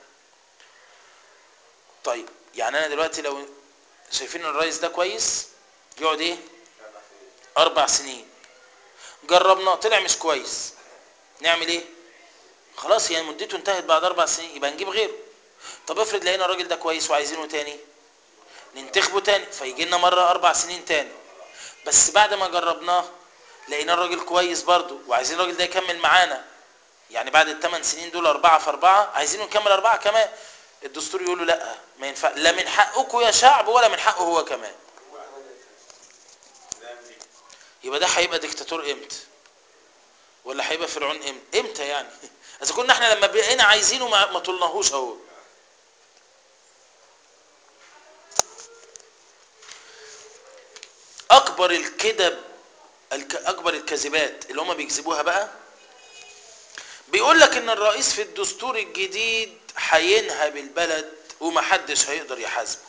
S1: طيب يعني أنا دلوقتي لو شايفين الرئيس ده كويس يقعد ايه أربع سنين جربناه طلع مش كويس نعمل ايه خلاص يعني مدته انتهت بعد أربع سنين يبقى نجيب غيره طب افرض لقينا الراجل ده كويس وعايزينه تاني ننتخبه تاني فيجي لنا مرة أربع سنين تاني بس بعد ما جربناه لقينا الراجل كويس برضه وعايزين الراجل ده يكمل معانا يعني بعد الثمان سنين دول أربعة في أربعة عايزينه يكمل أربعة كمان الدستور يقول له لا ما ينفع لا من حقكم يا شعب ولا من حقه هو كمان
S5: ده أمريكا
S1: يبقى ده هيبقى ديكتاتور امتى ولا هيبقى فرعون امتى امتى يعني اذا كنا احنا لما بقينا عايزينه ما ما طلناهوش اهو اكبر الكذب الك... اكبر الكذبات اللي هم بيكذبوها بقى بيقول لك ان الرئيس في الدستور الجديد هينهب البلد ومحدش هيقدر يحاسبه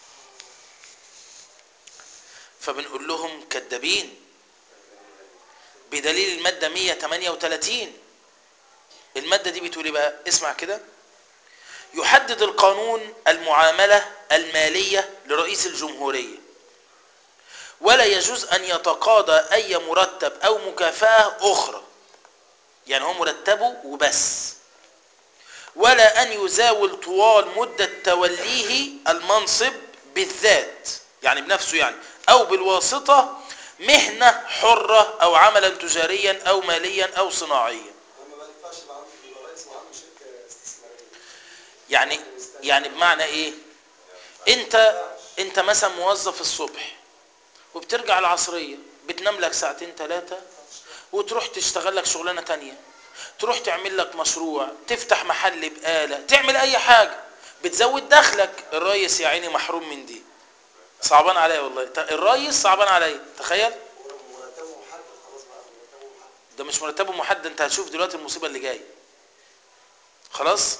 S1: فبنقول لهم كذابين بدليل المادة 138 المادة دي بتقول ايه بقى اسمع كده يحدد القانون المعاملة المالية لرئيس الجمهورية ولا يجوز أن يتقاضى أي مرتب أو مكافأة أخرى يعني هو مرتبه وبس ولا أن يزاول طوال مدة توليه المنصب بالذات يعني بنفسه يعني أو بالواسطة مهنة حرة أو عملا تجاريا أو ماليا أو صناعيا
S4: لما ما ينفعش يبقى عنده يبقى رئيس وعنده شركه استثماريه
S1: يعني يعني بمعنى ايه انت انت مثلا موظف الصبح وبترجع العصريه بتنام لك ساعتين ثلاثه وتروح تشتغل لك شغلانه تانية تروح تعمل لك مشروع تفتح محل بقاله تعمل اي حاجه بتزود دخلك الريس يا عيني محروم من دي صعبان عليا والله ت- الريس صعبان عليا تخيل
S4: مرتبه محدد خلاص بقى مرتبه محدد
S1: ده مش مرتبه محدد انت هتشوف دلوقتي المصيبه اللي جايه خلاص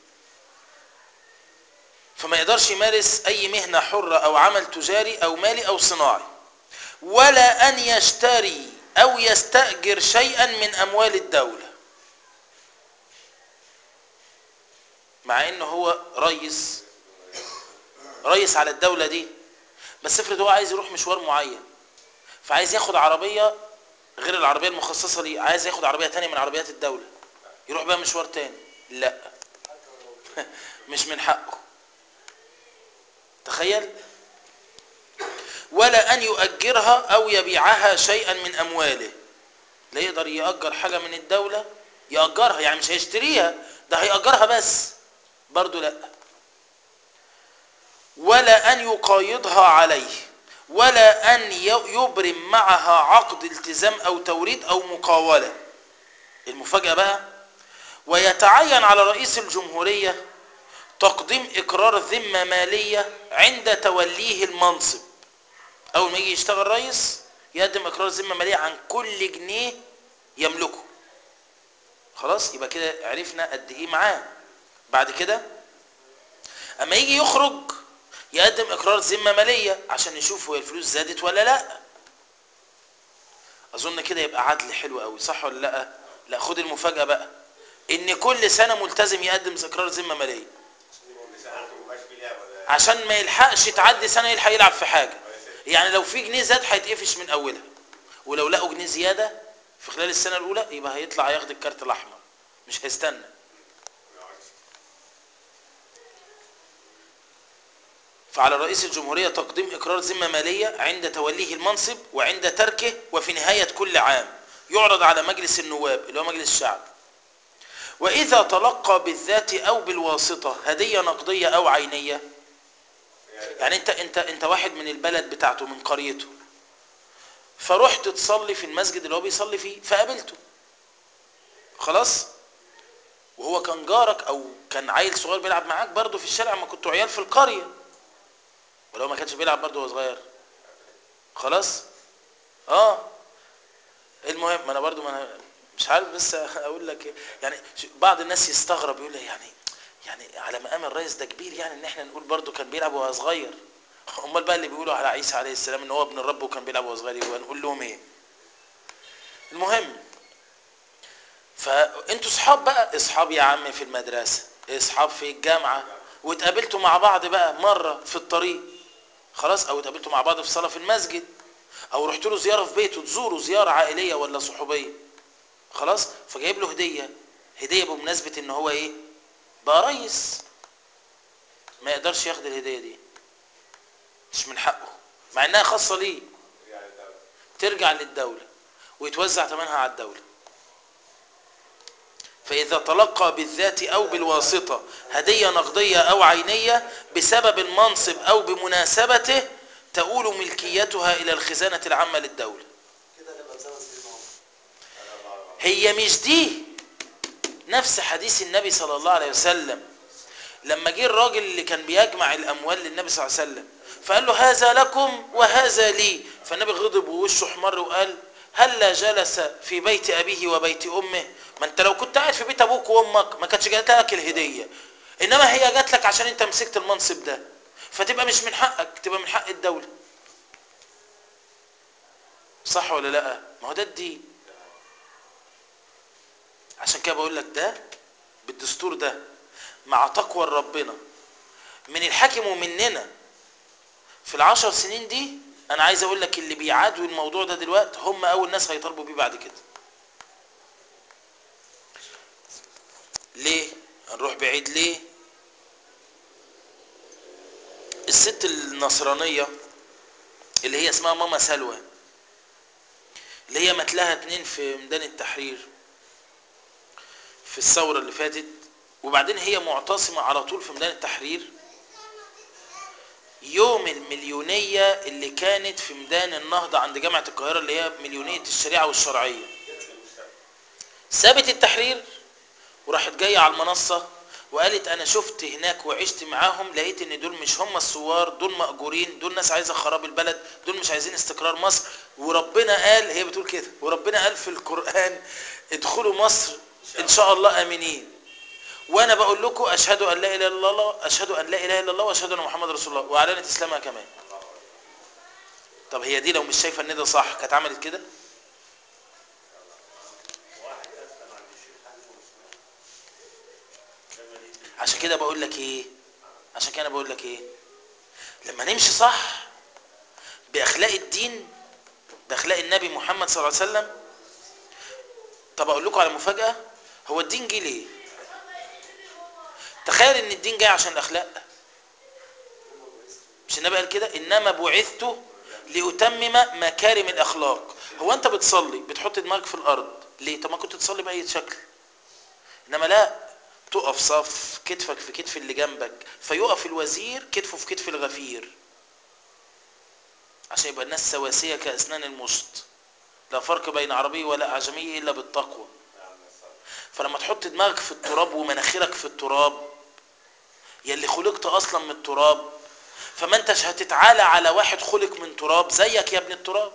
S1: فما يقدرش يمارس اي مهنه حره او عمل تجاري او مالي او صناعي ولا ان يشتري او يستاجر شيئا من اموال الدوله مع ان هو ريس ريس على الدولة دي بس افرض هو عايز يروح مشوار معين فعايز ياخد عربية غير العربية المخصصة ليه عايز ياخد عربية تانية من عربيات الدولة يروح بقى مشوار تاني لا مش من حقه تخيل ولا أن يؤجرها أو يبيعها شيئا من أمواله لا يقدر يأجر حاجة من الدولة يأجرها يعني مش هيشتريها ده هيأجرها بس برضو لا ولا أن يقايضها عليه ولا أن يبرم معها عقد التزام أو توريد أو مقاولة المفاجأة بقى ويتعين على رئيس الجمهورية تقديم إقرار ذمة مالية عند توليه المنصب أول ما يجي يشتغل رئيس يقدم إقرار ذمة مالية عن كل جنيه يملكه خلاص يبقى كده عرفنا قد إيه معاه بعد كده أما يجي يخرج يقدم إقرار ذمة مالية عشان نشوف هو الفلوس زادت ولا لا أظن كده يبقى عدل حلو قوي صح ولا لا لا خد المفاجأة بقى إن كل سنة ملتزم يقدم إقرار ذمة مالية عشان ما يلحقش تعدي سنة يلحق يلعب في حاجة يعني لو في جنيه زاد هيتقفش من أولها ولو لقوا جنيه زيادة في خلال السنة الأولى يبقى هيطلع ياخد الكارت الأحمر مش هيستنى فعلى رئيس الجمهورية تقديم إقرار ذمة مالية عند توليه المنصب وعند تركه وفي نهاية كل عام يعرض على مجلس النواب اللي هو مجلس الشعب وإذا تلقى بالذات أو بالواسطة هدية نقدية أو عينية يعني أنت أنت أنت واحد من البلد بتاعته من قريته فرحت تصلي في المسجد اللي هو بيصلي فيه فقابلته خلاص وهو كان جارك أو كان عيل صغير بيلعب معاك برضه في الشارع ما كنتوا عيال في القرية ولو ما كانش بيلعب برضه وهو صغير خلاص اه المهم ما انا برضه ما أنا مش عارف بس اقول لك إيه. يعني بعض الناس يستغرب يقول لي يعني يعني على مقام الرئيس ده كبير يعني ان احنا نقول برضه كان بيلعب وهو صغير امال بقى اللي بيقولوا على عيسى عليه السلام ان هو ابن الرب وكان بيلعب وهو صغير يبقى نقول لهم ايه المهم فانتوا اصحاب بقى اصحاب يا عم في المدرسه اصحاب في الجامعه واتقابلتوا مع بعض بقى مره في الطريق خلاص او اتقابلتوا مع بعض في صلاه في المسجد او رحت له زياره في بيته تزوروا زياره عائليه ولا صحوبيه خلاص فجايب له هديه هديه بمناسبه ان هو ايه بقى ريس ما يقدرش ياخد الهديه دي مش من حقه مع انها خاصه ليه ترجع للدوله ويتوزع ثمنها على الدوله فإذا تلقى بالذات أو بالواسطة هدية نقدية أو عينية بسبب المنصب أو بمناسبته تؤول ملكيتها إلى الخزانة العامة للدولة
S4: كده نبقى بزمن سيدنا عمر
S1: هي مش دي نفس حديث النبي صلى الله عليه وسلم لما جه الراجل اللي كان بيجمع الأموال للنبي صلى الله عليه وسلم فقال له هذا لكم وهذا لي فالنبي غضب ووشه احمر وقال هلا جلس في بيت أبيه وبيت أمه ما انت لو كنت قاعد في بيت أبوك وأمك ما كانتش جات لك الهدية إنما هي جات لك عشان انت مسكت المنصب ده فتبقى مش من حقك تبقى من حق الدولة صح ولا لا ما هو ده الدين عشان كده بقول لك ده بالدستور ده مع تقوى ربنا من الحاكم ومننا في العشر سنين دي انا عايز اقول لك اللي بيعادوا الموضوع ده دلوقتي هم اول ناس هيطالبوا بيه بعد كده ليه هنروح بعيد ليه الست النصرانية اللي هي اسمها ماما سلوى اللي هي متلها اتنين في ميدان التحرير في الثورة اللي فاتت وبعدين هي معتصمة على طول في ميدان التحرير يوم المليونية اللي كانت في ميدان النهضة عند جامعة القاهرة اللي هي مليونية الشريعة والشرعية سابت التحرير وراحت جاية على المنصة وقالت انا شفت هناك وعشت معاهم لقيت ان دول مش هم الثوار دول مأجورين دول ناس عايزة خراب البلد دول مش عايزين استقرار مصر وربنا قال هي بتقول كده وربنا قال في القرآن ادخلوا مصر ان شاء الله امنين وانا بقول لكم اشهد ان لا اله الا الله اشهد ان لا اله الا الله واشهد ان محمد رسول الله واعلنت اسلامها كمان طب هي دي لو مش شايفه ان ده صح كانت عملت كده
S3: واحد اسلم عند الشيخ حازم واسماعيل لما لقيت
S1: عشان كده بقول لك ايه عشان كده بقول لك ايه لما نمشي صح باخلاق الدين باخلاق النبي محمد صلى الله عليه وسلم طب اقول لكم على مفاجاه هو الدين جه ليه تخيل ان الدين جاي عشان الاخلاق مش النبي قال كده انما بعثت لاتمم مكارم الاخلاق هو انت بتصلي بتحط دماغك في الارض ليه طب ما كنت تصلي باي شكل انما لا تقف صف كتفك في كتف اللي جنبك فيقف الوزير كتفه في كتف الغفير عشان يبقى الناس سواسية كأسنان المشط لا فرق بين عربي ولا أعجمي إلا بالتقوى فلما تحط دماغك في التراب ومناخيرك في التراب يلي خلقت أصلا من التراب فما انتش هتتعالى على واحد خلق من تراب زيك يا ابن التراب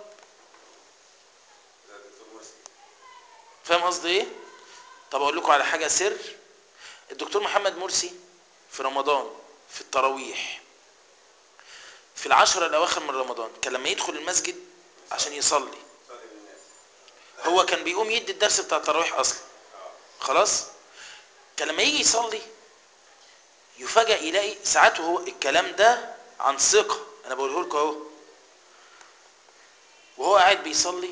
S5: زي الدكتور مرسي
S1: فاهم قصدي ايه طب اقول لكم على حاجه سر الدكتور محمد مرسي في رمضان في التراويح في العشرة الاواخر من رمضان كان لما يدخل المسجد عشان يصلي
S5: صلي بالناس
S1: هو كان بيقوم يدي الدرس بتاع التراويح اصلا خلاص كان لما يجي يصلي يفاجئ يلاقي ساعات وهو الكلام ده عن ثقه انا بقوله لكم اهو وهو قاعد بيصلي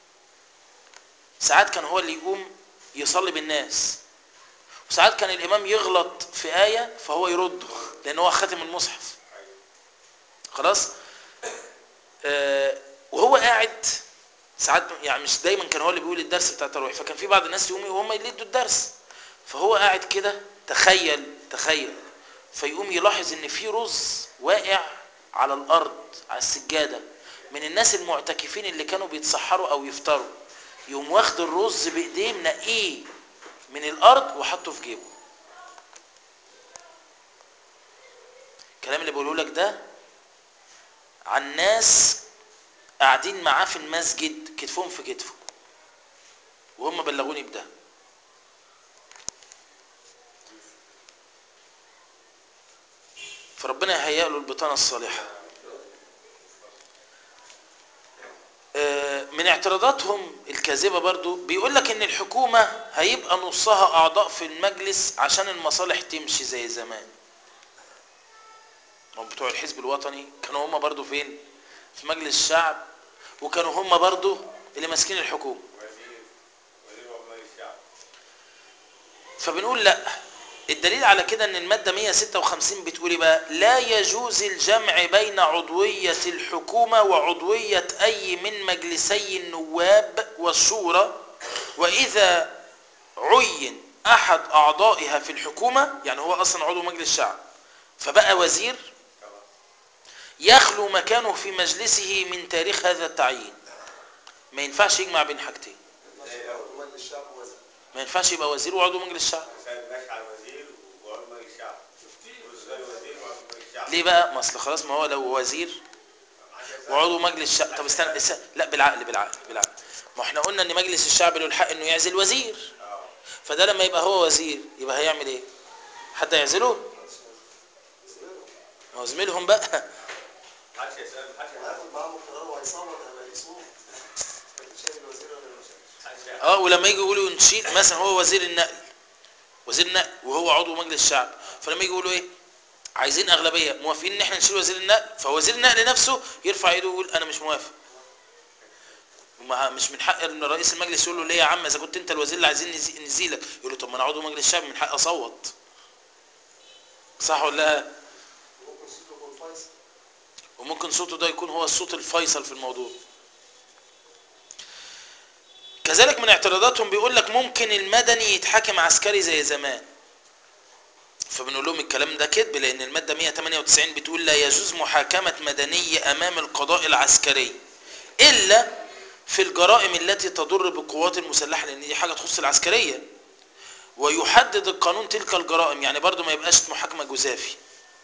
S1: ساعات كان هو اللي يقوم يصلي بالناس وساعات كان الامام يغلط في ايه فهو يرده لان هو خاتم المصحف خلاص آه وهو قاعد ساعات يعني مش دايما كان هو اللي بيقول الدرس بتاع التراويح فكان في بعض الناس يقوموا وهم اللي يدوا الدرس فهو قاعد كده تخيل تخيل فيقوم يلاحظ ان في رز واقع على الارض على السجاده من الناس المعتكفين اللي كانوا بيتسحروا او يفطروا يقوم واخد الرز بايديه منقيه من الارض وحطه في جيبه الكلام اللي بقوله لك ده عن ناس قاعدين معاه في المسجد كتفهم في كتفه وهم بلغوني بده فربنا يهيئ له البطانه الصالحه آه، من اعتراضاتهم الكاذبه برضو بيقول لك ان الحكومه هيبقى نصها اعضاء في المجلس عشان المصالح تمشي زي زمان هم بتوع الحزب الوطني كانوا هم برضو فين في مجلس الشعب وكانوا هم برضو اللي ماسكين الحكومه
S5: وزير وزير وعمال الشعب
S1: فبنقول لا الدليل على كده ان المادة 156 بتقول إيه بقى لا يجوز الجمع بين عضوية الحكومة وعضوية اي من مجلسي النواب والشورى واذا عين احد اعضائها في الحكومة يعني هو اصلا عضو مجلس الشعب فبقى وزير يخلو مكانه في مجلسه من تاريخ هذا التعيين ما ينفعش يجمع بين حاجتين
S4: عضو مجلس الشعب وزير
S1: ما ينفعش يبقى وزير وعضو مجلس الشعب
S5: سيد مشعل وزير وعمال الشعب وزير وزير وعمال الشعب
S1: ليه بقى ما اصل خلاص ما هو لو وزير وعضو مجلس الشعب طب استنى, استنى لا بالعقل بالعقل بالعقل ما احنا قلنا ان مجلس الشعب له الحق انه يعزل وزير فده لما يبقى هو وزير يبقى هيعمل ايه حد يعزله ما هو زميلهم بقى
S5: محدش يسأل محدش يسأل
S4: هياخد معاهم القرار وهيصوت هيبقى يصوم شايف الوزير ولا مش شايف؟
S5: محدش يسأل
S1: اه ولما يجي يقولوا نشيل مثلا هو وزير النقل وزير النقل وهو عضو مجلس الشعب فلما يجي يقولوا ايه عايزين اغلبيه موافقين ان احنا نشيل وزير النقل فوزير النقل نفسه يرفع ايده ويقول انا مش موافق وما مش من حق ان رئيس المجلس يقول له ليه يا عم اذا كنت انت الوزير اللي عايزين نزي- نزيلك يقول له طب ما انا عضو مجلس الشعب من حق اصوت صح ولا لا
S4: ممكن صوته يكون فيصل
S1: وممكن صوته ده يكون هو الصوت الفيصل في الموضوع كذلك من اعتراضاتهم بيقول لك ممكن المدني يتحاكم عسكري زي زمان فبنقول لهم الكلام ده كذب لان الماده 198 بتقول لا يجوز محاكمه مدني امام القضاء العسكري الا في الجرائم التي تضر بالقوات المسلحه لان دي حاجه تخص العسكريه ويحدد القانون تلك الجرائم يعني برضو ما يبقاش محاكمه جزافي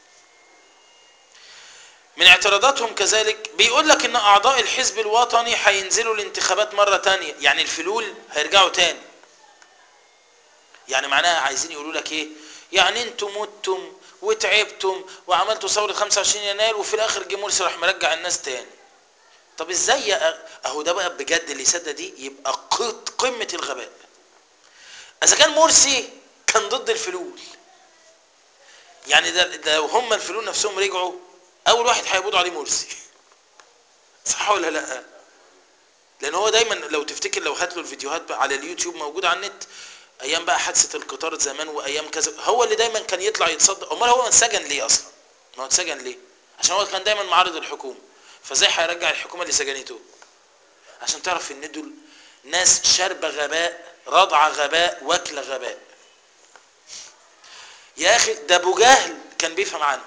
S1: من اعتراضاتهم كذلك بيقول لك ان اعضاء الحزب الوطني هينزلوا الانتخابات مرة تانية يعني الفلول هيرجعوا تاني يعني معناها عايزين يقولوا لك ايه يعني انتم متم وتعبتم وعملتوا ثورة 25 يناير وفي الاخر جه مرسي راح مرجع الناس تاني طب ازاي يا أ- اهو ده بقى بجد اللي يصدق دي يبقى قط- قمة الغباء اذا كان مرسي كان ضد الفلول يعني ده, ده لو هم الفلول نفسهم رجعوا اول واحد هيقبضوا عليه مرسي صح ولا لا لان هو دايما لو تفتكر لو هات له الفيديوهات بقى على اليوتيوب موجوده على النت ايام بقى حادثه القطار زمان وايام كذا هو اللي دايما كان يطلع يتصدق امال هو اتسجن ليه اصلا ما هو اتسجن ليه عشان هو كان دايما معارض الحكومه فازاي هيرجع الحكومه اللي سجنته عشان تعرف ان دول ناس شاربه غباء رضع غباء واكله غباء يا اخي ده ابو جهل كان بيفهم عنهم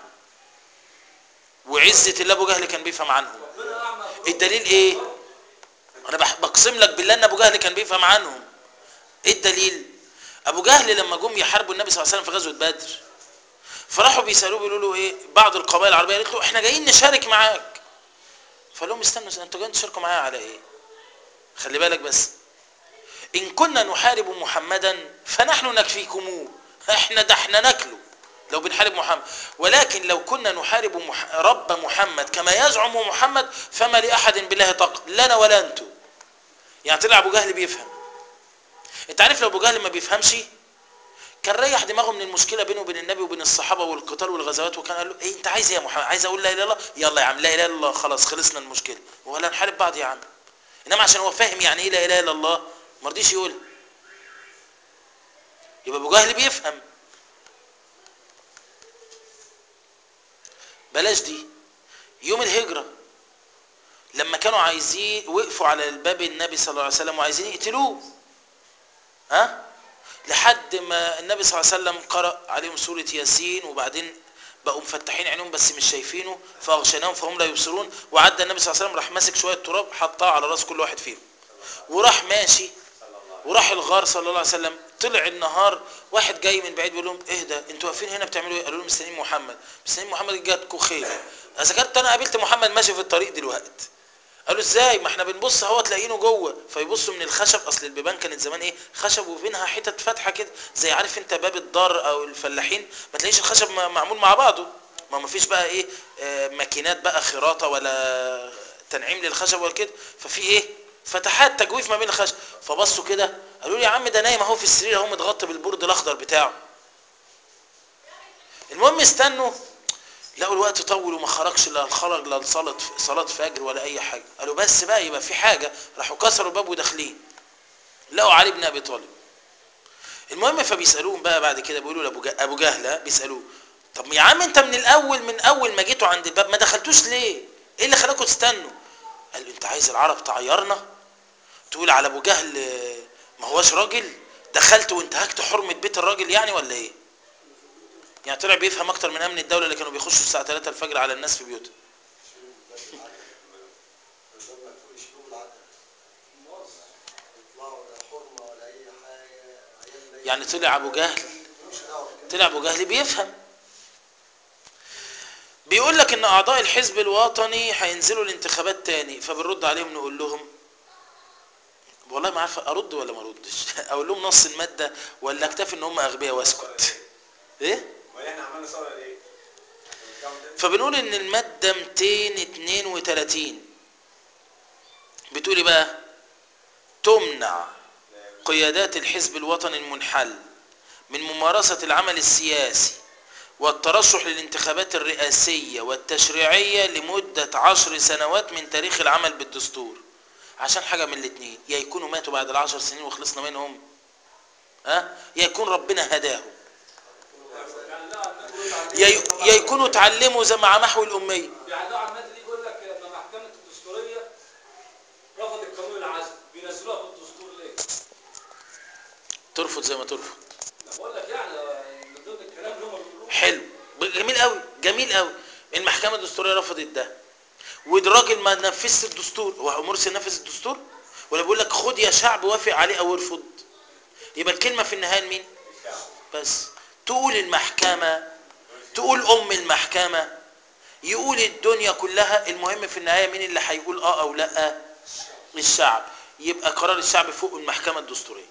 S1: وعزه الله ابو جهل كان بيفهم عنهم
S2: ربنا اعمى
S1: الدليل ايه انا بح- بقسم لك بالله ان ابو جهل كان بيفهم عنهم ايه الدليل ابو جهل لما جم يحاربوا النبي صلى الله عليه وسلم في غزوه بدر فراحوا بيسالوه بيقولوا له ايه بعض القبائل العربيه قالت له احنا جايين نشارك معاك فقال لهم استنوا انتوا جايين تشاركوا معايا على ايه خلي بالك بس ان كنا نحارب محمدا فنحن نكفيكموه احنا ده احنا ناكله لو بنحارب محمد ولكن لو كنا نحارب مح... رب محمد كما يزعم محمد فما لاحد بالله طاقه لنا ولا انتم يعني طلع ابو جهل بيفهم انت عارف لو ابو جهل ما بيفهمش كان ريح دماغه من المشكله بينه وبين النبي وبين الصحابه والقتال والغزوات وكان قال له ايه انت عايز ايه يا محمد عايز اقول لا اله الا الله يلا يا عم لا اله الا الله خلاص خلصنا المشكله ولا نحارب بعض يا عم انما عشان هو فاهم يعني ايه لا اله الا الله ما رضيش يقول يبقى ابو جهل بيفهم بلاش دي يوم الهجره لما كانوا عايزين وقفوا على الباب النبي صلى الله عليه وسلم وعايزين يقتلوه ها لحد ما النبي صلى الله عليه وسلم قرأ عليهم سورة ياسين وبعدين بقوا مفتحين عينهم بس مش شايفينه فاغشيناهم فهم لا يبصرون وعدى النبي صلى الله عليه وسلم راح ماسك شويه تراب حطها على راس كل واحد فيهم وراح ماشي وراح الغار صلى الله عليه وسلم طلع النهار واحد جاي من بعيد بيقول لهم اهدى انتوا واقفين هنا بتعملوا ايه قالوا له مستنيين محمد مستنيين محمد جاتكم خير اذا كنت انا قابلت محمد ماشي في الطريق دلوقتي قالوا ازاي ما احنا بنبص اهو تلاقينه جوه فيبصوا من الخشب اصل البيبان كانت زمان ايه خشب وبينها حتت فاتحه كده زي عارف انت باب الدار او الفلاحين ما تلاقيش الخشب م- معمول مع بعضه ما ما فيش بقى ايه آه، ماكينات بقى خراطه ولا تنعيم للخشب ولا كده ففي ايه فتحات تجويف ما بين الخشب فبصوا كده قالوا لي يا عم ده نايم اهو في السرير اهو متغطي بالبرد الاخضر بتاعه المهم استنوا لقوا الوقت طول وما خرجش لا خرج لا صلاة صلاة فجر ولا أي حاجة قالوا بس بقى يبقى في حاجة راحوا كسروا الباب وداخلين لقوا علي بن أبي طالب المهم فبيسألوهم بقى بعد كده بيقولوا لأبو جه- أبو جهل بيسألوه طب يا عم أنت من الأول من أول ما جيتوا عند الباب ما دخلتوش ليه؟ إيه اللي خلاكم تستنوا؟ قال له أنت عايز العرب تعيرنا؟ تقول على أبو جهل آه، ما هوش راجل؟ دخلت وانتهكت حرمة بيت الراجل يعني ولا إيه؟ يعني طلع بيفهم اكتر من امن الدوله اللي كانوا بيخشوا الساعه 3 الفجر على الناس في بيوتها
S4: الباب مقفول يشيلوه بالعدل يطلعوا لا حرمه ولا اي حاجه عيال لا
S1: يعني طلع ابو جهل
S4: ملوش دعوه
S1: طلع ابو جهل بيفهم بيقول لك ان اعضاء الحزب الوطني هينزلوا الانتخابات تاني فبنرد عليهم نقول لهم والله ما عارف ارد ولا ما اردش اقول لهم نص الماده ولا اكتفي ان هم اغبياء واسكت ايه
S5: امال احنا عملنا ثوره ليه؟ عشان نرجعوا تاني؟
S1: فبنقول ان المادة 232 بتقول إيه بقى تمنع قيادات الحزب الوطني المنحل من ممارسة العمل السياسي والترشح للانتخابات الرئاسية والتشريعية لمدة عشر سنوات من تاريخ العمل بالدستور عشان حاجة من الاتنين يا يكونوا ماتوا بعد العشر سنين وخلصنا منهم ها يا يكون ربنا هداهم يا يا يكونوا اتعلموا زي مع محو الأمية
S2: بيعلقوا على الماده دي يقول لك لما محكمه الدستوريه رفضت قانون العزل بينزلوها في الدستور ليه؟
S1: ترفض زي ما ترفض
S2: انا بقول لك يعني من ضمن الكلام اللي هم بيقولوه
S1: حلو جميل قوي جميل قوي المحكمه الدستوريه رفضت ده والراجل ما نفذش الدستور هو مرسي نفذ الدستور ولا بيقول لك خد يا شعب وافق عليه او ارفض يبقى الكلمه في النهايه لمين بس تقول المحكمه تقول ام المحكمه يقول الدنيا كلها المهم في النهايه مين اللي هيقول اه او لا الشعب يبقى قرار الشعب فوق المحكمه الدستوريه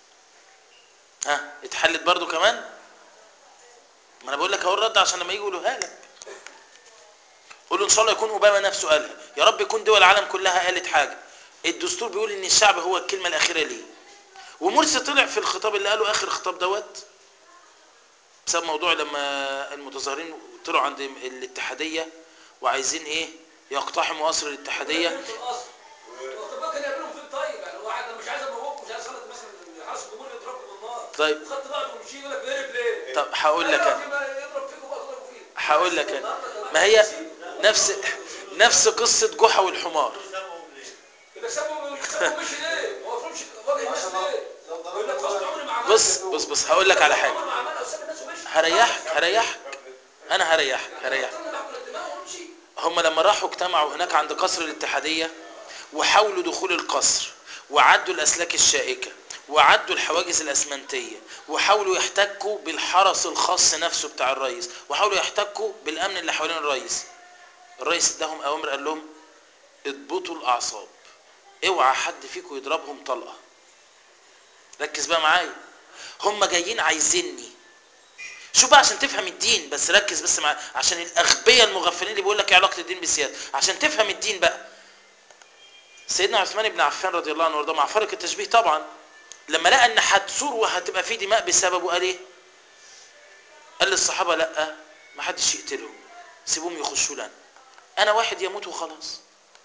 S1: ها اتحلت برضو كمان ما انا بقول لك اهو الرد عشان لما يجوا يقولوها لك قول له ان شاء الله يكون اوباما نفسه قالها يا رب يكون دول العالم كلها قالت حاجه الدستور بيقول ان الشعب هو الكلمه الاخيره ليه ومرسي طلع في الخطاب اللي قاله اخر خطاب دوت بسبب موضوع لما المتظاهرين طلعوا عند الاتحاديه وعايزين ايه يقتحموا قصر الاتحاديه
S2: في القصر طب ما كان يعملهم فين طيب يعني واحد انا مش عايز اموتكم مش عايز اخلط مثلا حرس الجمهور يضربكم بالنار
S1: طيب.
S2: وخدت بعض ومشي يقول لك هرب ليه؟
S1: طب هقول لك
S2: أيوة،
S1: انا
S2: يبقى يضرب فيكم بقى تضربوا فيه
S1: هقول لك انا ما هي نفس نفس قصه جحا والحمار
S3: سابهم ليه؟
S2: اللي سابهم سابهم مشي ليه؟ ما وقفهمش وجه الناس ليه؟
S4: لو
S2: يقول لك
S4: ضربنا
S2: اصل عمري ما عملت
S1: بص بص بص هقول لك على حاجه
S2: عمري ما عملها وساب الناس ومشي
S1: هريحك هريحك انا هريحك هريحك
S2: قلنا ناخد الدماغ ونمشي
S1: هم لما راحوا اجتمعوا هناك عند قصر الاتحادية وحاولوا دخول القصر وعدوا الأسلاك الشائكة وعدوا الحواجز الأسمنتية وحاولوا يحتكوا بالحرس الخاص نفسه بتاع الرئيس وحاولوا يحتكوا بالأمن اللي حوالين الرئيس الرئيس اداهم أوامر قال لهم اضبطوا الأعصاب اوعى حد فيكم يضربهم طلقة ركز بقى معايا هم جايين عايزيني شوف بقى عشان تفهم الدين بس ركز بس مع عشان الاغبياء المغفلين اللي بيقول لك ايه علاقه الدين بالسياسه عشان تفهم الدين بقى سيدنا عثمان بن عفان رضي الله عنه وارضاه مع فرق التشبيه طبعا لما لقى ان هتثور وهتبقى في دماء بسببه قال ايه قال للصحابه لا ما حدش يقتلهم سيبوهم يخشوا لنا انا واحد يموت وخلاص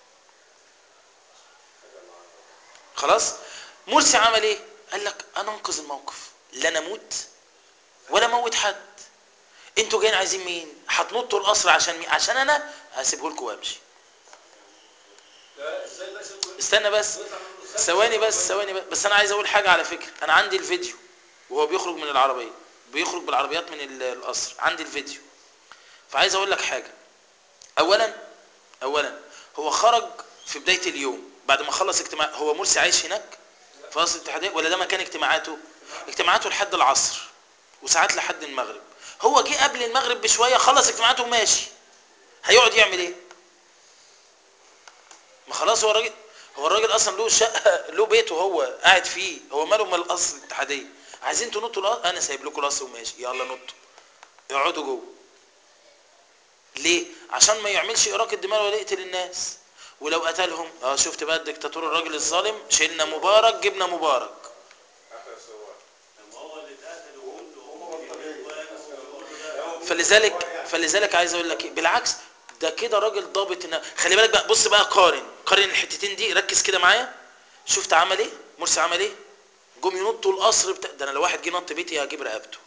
S1: خلاص مرسي عمل ايه قال لك انا انقذ الموقف لا انا اموت ولا موت حد انتوا جايين عايزين مين هتنطوا القصر عشان مين عشان انا هسيبه لكم وامشي
S2: لا ازاي بقى يسيبوا
S1: استنى بس ثواني بس ثواني بس بس انا عايز اقول حاجه على فكره انا عندي الفيديو وهو بيخرج من العربيه بيخرج بالعربيات من ال- القصر عندي الفيديو فعايز اقول لك حاجه اولا اولا هو خرج في بدايه اليوم بعد ما خلص اجتماع هو مرسي عايش هناك في قصر الاتحاديه ولا ده مكان اجتماعاته اجتماعاته لحد العصر وساعات لحد المغرب هو جه قبل المغرب بشويه خلص اجتماعاته وماشي هيقعد يعمل ايه ما خلاص هو الراجل هو الراجل اصلا له شقه له بيته هو قاعد فيه هو ماله مال القصر الاتحاديه عايزين تنطوا القصر انا سايب لكم القصر وماشي يلا نطوا اقعدوا جوه ليه عشان ما يعملش اراقه دماء ولا يقتل الناس ولو قتلهم اه شفت بقى الدكتاتور الراجل الظالم شلنا مبارك جبنا مبارك
S5: احلى صور
S3: لما هو اللي اتقتل وكله
S4: هم بلطجية.
S1: فلذلك فلذلك عايز اقول لك ايه بالعكس ده كده راجل ضابط ان خلي بالك بقى بص بقى قارن قارن الحتتين دي ركز كده معايا شفت عمل ايه مرسي عمل ايه جم ينطوا القصر بتاع ده انا لو واحد جه نط بيتي هجيب رقبته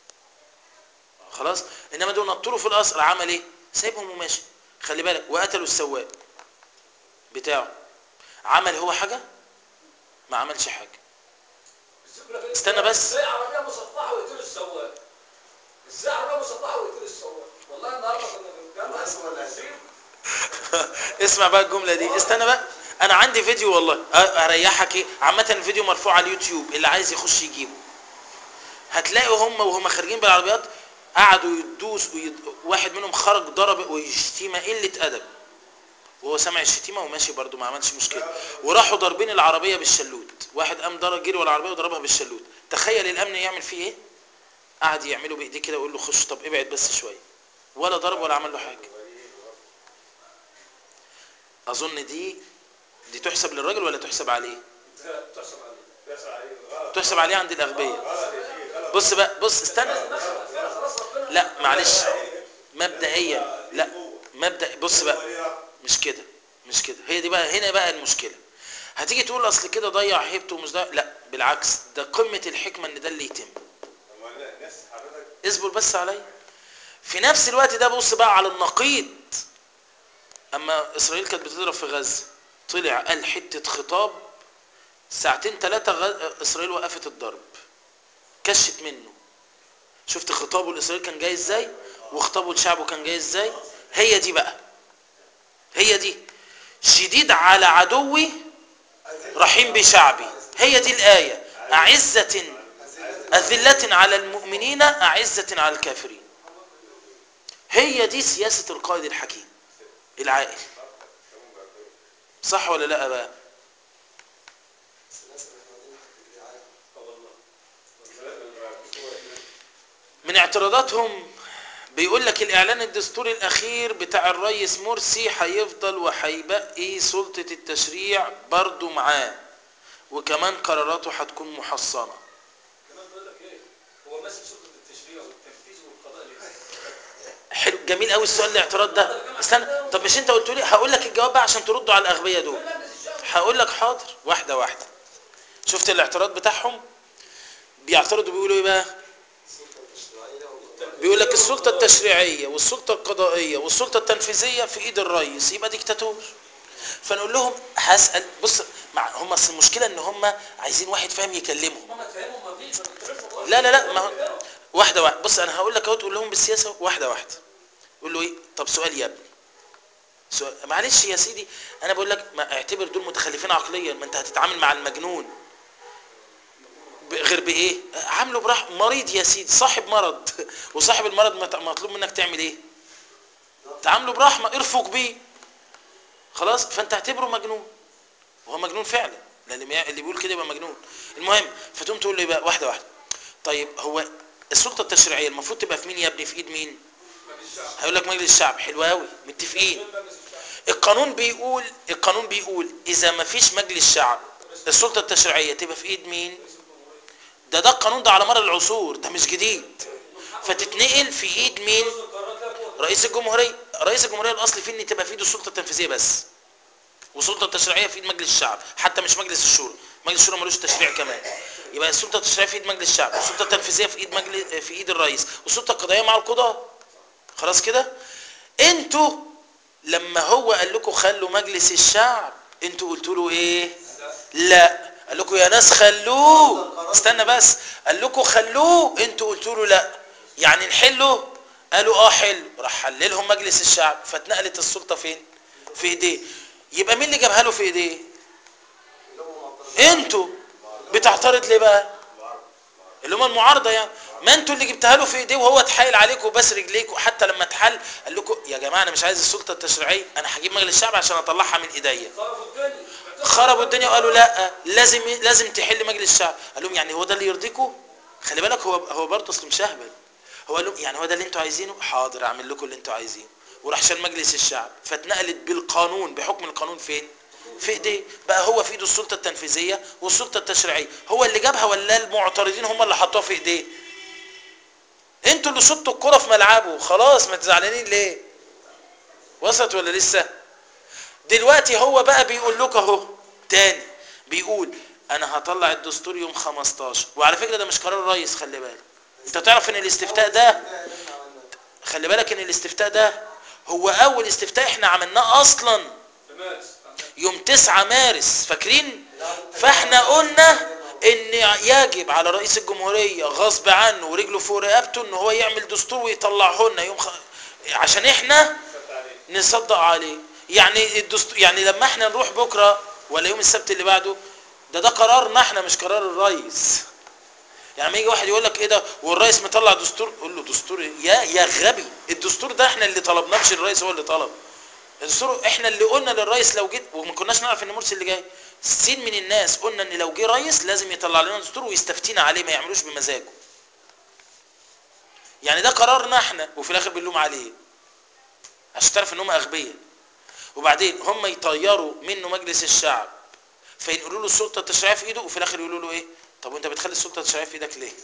S1: خلاص انما دول نطوا له في القصر عمل ايه سايبهم وماشي خلي بالك وقتلوا السواق بتاعه عمل هو حاجه ما عملش حاجه استنى بس.
S2: ازاي عربيه مصفحه ويقتلوا السواق ازاي عربيه مصفحه ويقتلوا السواق والله النهارده كنا في الجامعه
S4: الناس ولا
S2: كتير.
S1: اسمع بقى الجمله دي استنى بقى انا عندي فيديو والله أ- اريحك ايه عامه الفيديو مرفوع على اليوتيوب اللي عايز يخش يجيبه هتلاقوا هم وهم خارجين بالعربيات قعدوا يدوس ويد... واحد منهم خرج ضرب ويشتيمه قله ادب وهو سامع الشتيمه وماشي برده ما عملش مشكله وراحوا ضاربين العربيه بالشلوت واحد قام ضرب جري ورا العربيه وضربها بالشلوت تخيل الامن يعمل فيه ايه قعد يعمله بايديه كده ويقول له خش طب ابعد بس شويه ولا ضرب ولا عمل له حاجه اظن دي دي تحسب للراجل ولا تحسب عليه
S2: تحسب عليه
S5: تسعى عليه غلط
S1: تحسب عليه عند الاغبياء
S5: غلط يا شيخ غلط
S1: بص بقى بص استنى
S2: خلاص ربنا
S1: لا معلش مبدئيا لا مبدا بص بقى مش كده مش كده هي دي بقى هنا بقى المشكله هتيجي تقول اصل كده ضيع هيبته ومش ضيع لا بالعكس ده قمه الحكمه ان ده اللي يتم
S5: اما الناس حضرتك
S1: اصبر بس عليا في نفس الوقت ده بص بقى على النقيض اما اسرائيل كانت بتضرب في غزه طلع قال حته خطاب ساعتين ثلاثه غ... اسرائيل وقفت الضرب كشت منه شفت خطابه لاسرائيل كان جاي ازاي وخطابه لشعبه كان جاي ازاي هي دي بقى هي دي شديد على عدوي رحيم بشعبي هي دي الآية أعزة أذلة على المؤمنين أعزة على الكافرين هي دي سياسة القائد الحكيم العاقل صح ولا لا بقى
S4: بس الناس اللي احنا قاعدين تحت الرعاية
S1: من اعتراضاتهم بيقول لك الاعلان الدستوري الاخير بتاع الرئيس مرسي هيفضل وهيبقي سلطة التشريع برضو معاه وكمان قراراته هتكون محصنة
S2: كمان بيقول لك ايه هو ماسك سلطه التشريع والتنفيذ
S1: حلو جميل قوي السؤال الاعتراض ده استنى طب مش انت قلت لي هقول لك الجواب بقى عشان تردوا على الاغبياء دول هقول لك حاضر واحده واحده شفت الاعتراض بتاعهم بيعترضوا بيقولوا ايه بقى
S4: السلطة التشريعية والقضاء.
S1: بيقول لك السلطه التشريعيه والسلطه القضائيه والسلطه التنفيذيه في ايد الرئيس يبقى ديكتاتور فنقول لهم هسال بص مع هم اصل المشكله ان هم عايزين واحد فاهم يكلمهم
S2: ماما تفهمهم ما فيش ما بيتكلمش خالص.
S1: لا لا لا ما هو واحده واحده بص انا هقول لك اهو تقول لهم بالسياسه واحده واحده قول له ايه طب سؤال يا ابني سؤال معلش يا سيدي انا بقول لك ما اعتبر دول متخلفين عقليا ما انت هتتعامل مع المجنون ب- غير بايه عامله براح مريض يا سيدي صاحب مرض وصاحب المرض مت- مطلوب منك تعمل ايه تعامله برحمه ارفق بيه خلاص فانت اعتبره مجنون وهو مجنون فعلا لان اللي اللي بيقول كده يبقى مجنون المهم فتقوم تقول له إيه بقى واحده واحده طيب هو السلطه التشريعيه المفروض تبقى في مين يا ابني في ايد مين هيقول لك مجلس الشعب حلو قوي متفقين القانون بيقول القانون بيقول اذا ما فيش مجلس شعب السلطه التشريعيه تبقى في ايد مين ده ده القانون ده على مر العصور ده مش جديد فتتنقل في ايد مين
S2: القرارات لا فوق.
S1: رئيس الجمهوريه رئيس الجمهوريه الاصلي فيه ان تبقى في ايده السلطه التنفيذيه بس والسلطه التشريعيه في ايد مجلس الشعب حتى مش مجلس الشورى مجلس الشورى ملوش تشريع كمان يبقى السلطه التشريعيه في ايد مجلس الشعب والسلطه التنفيذيه في ايد مجلس في ايد الرئيس والسلطه القضائيه مع القضاه خلاص كده انتوا لما هو قال لكم خلوا مجلس الشعب انتوا قلتوا له ايه لا قال لكم يا ناس خلوه استنى بس قال لكم خلوه انتوا قلتوا له لا يعني نحله قالوا اه حلو راح حللهم مجلس الشعب فاتنقلت السلطه فين في ايديه يبقى مين اللي جابها له في ايديه
S4: اللي هم معترضين.
S1: انتوا بتعترض ليه بقى اللي هم المعارضه يعني ما انتوا اللي جبتها له في ايديه وهو اتحايل عليكم وبس رجليكم حتى لما اتحل قال لكم يا جماعه انا مش عايز السلطه التشريعيه انا هجيب مجلس الشعب عشان اطلعها من ايديا
S2: خربوا الدنيا
S1: خربوا الدنيا وقالوا لا لازم لازم تحل مجلس الشعب قال لهم يعني هو ده اللي يرضيكم خلي بالك هو هو برضه اصله مشهبل هو قال لهم يعني هو ده اللي انتوا عايزينه حاضر اعمل لكم اللي انتوا عايزينه وراح شال مجلس الشعب فاتنقلت بالقانون بحكم القانون فين في ايديه بقى هو في ايده السلطه التنفيذيه والسلطه التشريعيه هو اللي جابها ولا المعترضين هم اللي حطوها في ايديه انتوا اللي شطوا الكره في ملعبه خلاص ما تزعلانين ليه وصلت ولا لسه دلوقتي هو بقى بيقول لك اهو تاني بيقول انا هطلع الدستور يوم 15 وعلى فكره ده مش قرار الرئيس خلي بالك انت تعرف ان الاستفتاء ده
S4: ده اللي احنا عملناه.
S1: خلي بالك ان الاستفتاء ده هو اول استفتاء احنا عملناه اصلا
S2: في مارس
S1: يوم 9 مارس فاكرين فاحنا قلنا ان يجب على رئيس الجمهوريه غصب عنه ورجله فوق رقبته ان هو يعمل دستور ويطلعه لنا يوم خ... عشان احنا نصدق عليه يعني الدستور يعني لما احنا نروح بكره ولا يوم السبت اللي بعده ده ده قرارنا احنا مش قرار الرئيس يعني لما يجي واحد يقول لك ايه ده والرئيس مطلع دستور قول له دستور إيه؟ يا يا غبي الدستور ده احنا اللي طلبناه مش الرئيس هو اللي طلب الدستور احنا اللي قلنا للرئيس لو جيت وما كناش نعرف ان مرسي اللي جاي سين من الناس قلنا ان لو جه رئيس لازم يطلع لنا دستور ويستفتينا عليه ما يعملوش بمزاجه يعني ده قرارنا احنا وفي الاخر بنلوم عليه عشان تعرف ان هم اغبياء وبعدين هم يطيروا منه مجلس الشعب فينقلوا له السلطه التشريعيه في ايده وفي الاخر يقولوا له ايه طب وانت بتخلي السلطه التشريعيه في ايدك ليه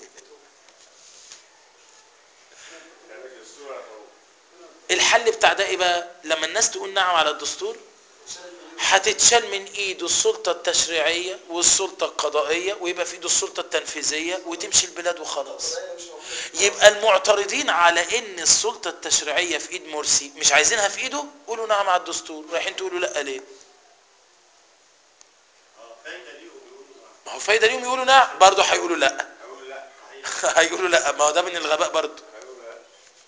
S5: يا باشا الصورة فوق.
S1: الحل بتاع ده ايه بقى لما الناس تقول نعم على الدستور هتتشال من ايده السلطه التشريعيه والسلطه القضائيه ويبقى في ايده السلطه التنفيذيه وتمشي البلاد وخلاص
S4: القضايا مش موجودة.
S1: يبقى المعترضين على ان السلطه التشريعيه في ايد مرسي مش عايزينها في ايده قولوا نعم على الدستور رايحين تقولوا لا ليه
S3: اه فايده ليهم يقولوا
S1: ما هو فايده ليهم يقولوا نعم برضه هيقولوا لا
S5: أقول لا
S1: هيقولوا لا ما هو ده من الغباء برضه
S5: أقول لا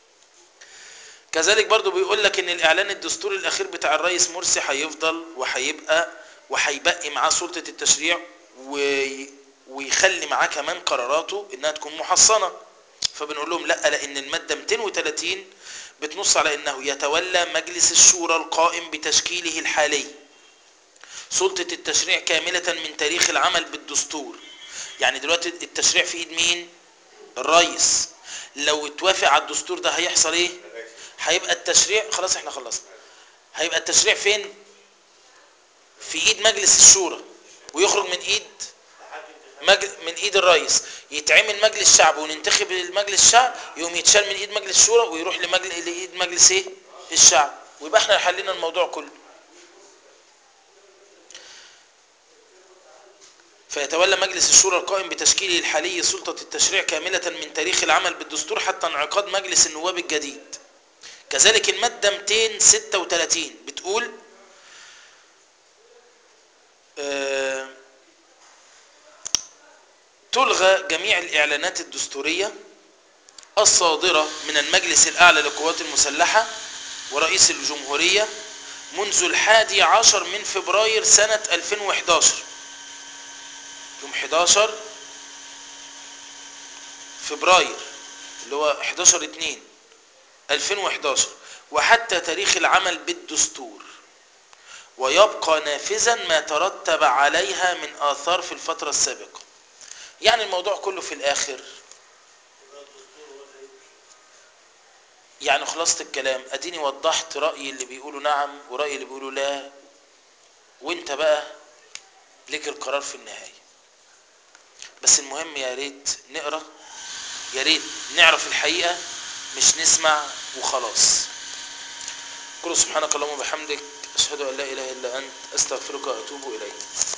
S1: كذلك برضو بيقول لك ان الاعلان الدستوري الاخير بتاع الرئيس مرسي هيفضل وهيبقى وهيبقي معاه سلطة التشريع وي- ويخلي معاه كمان قراراته انها تكون محصنة فبنقول لهم لا لان المادة 230 بتنص على انه يتولى مجلس الشورى القائم بتشكيله الحالي سلطة التشريع كاملة من تاريخ العمل بالدستور يعني دلوقتي التشريع في ايد مين الرئيس لو اتوافق على الدستور ده هيحصل ايه
S5: يا باشا
S1: هيبقى التشريع خلاص احنا خلصنا هيبقى التشريع فين في ايد مجلس الشورى ويخرج من ايد
S3: لحد
S1: مج... من ايد الرئيس يتعمل مجلس شعب وننتخب المجلس الشعب يقوم يتشال من ايد مجلس الشورى ويروح لمجلس لايد مجلس ايه الشعب ويبقى احنا حلينا الموضوع كله فيتولى مجلس الشورى القائم بتشكيله الحالي سلطة التشريع كاملة من تاريخ العمل بالدستور حتى انعقاد مجلس النواب الجديد كذلك المادة 236 بتقول آه، تلغى جميع الإعلانات الدستورية الصادرة من المجلس الأعلى للقوات المسلحة ورئيس الجمهورية منذ الحادي عشر من فبراير سنة 2011 يوم 11 فبراير اللي هو 11 2 2011 وحتى تاريخ العمل بالدستور ويبقى نافذا ما ترتب عليها من آثار في الفترة السابقة يعني الموضوع كله في الآخر
S3: يبقى الدستور هو اللي يمشي
S1: يعني خلاصة الكلام اديني وضحت رأي اللي بيقولوا نعم ورأي اللي بيقولوا لا وانت بقى ليك القرار في النهاية بس المهم يا ريت نقرا يا ريت نعرف الحقيقة مش نسمع وخلاص قل سبحانك اللهم وبحمدك اشهد ان لا اله الا انت استغفرك واتوب اليك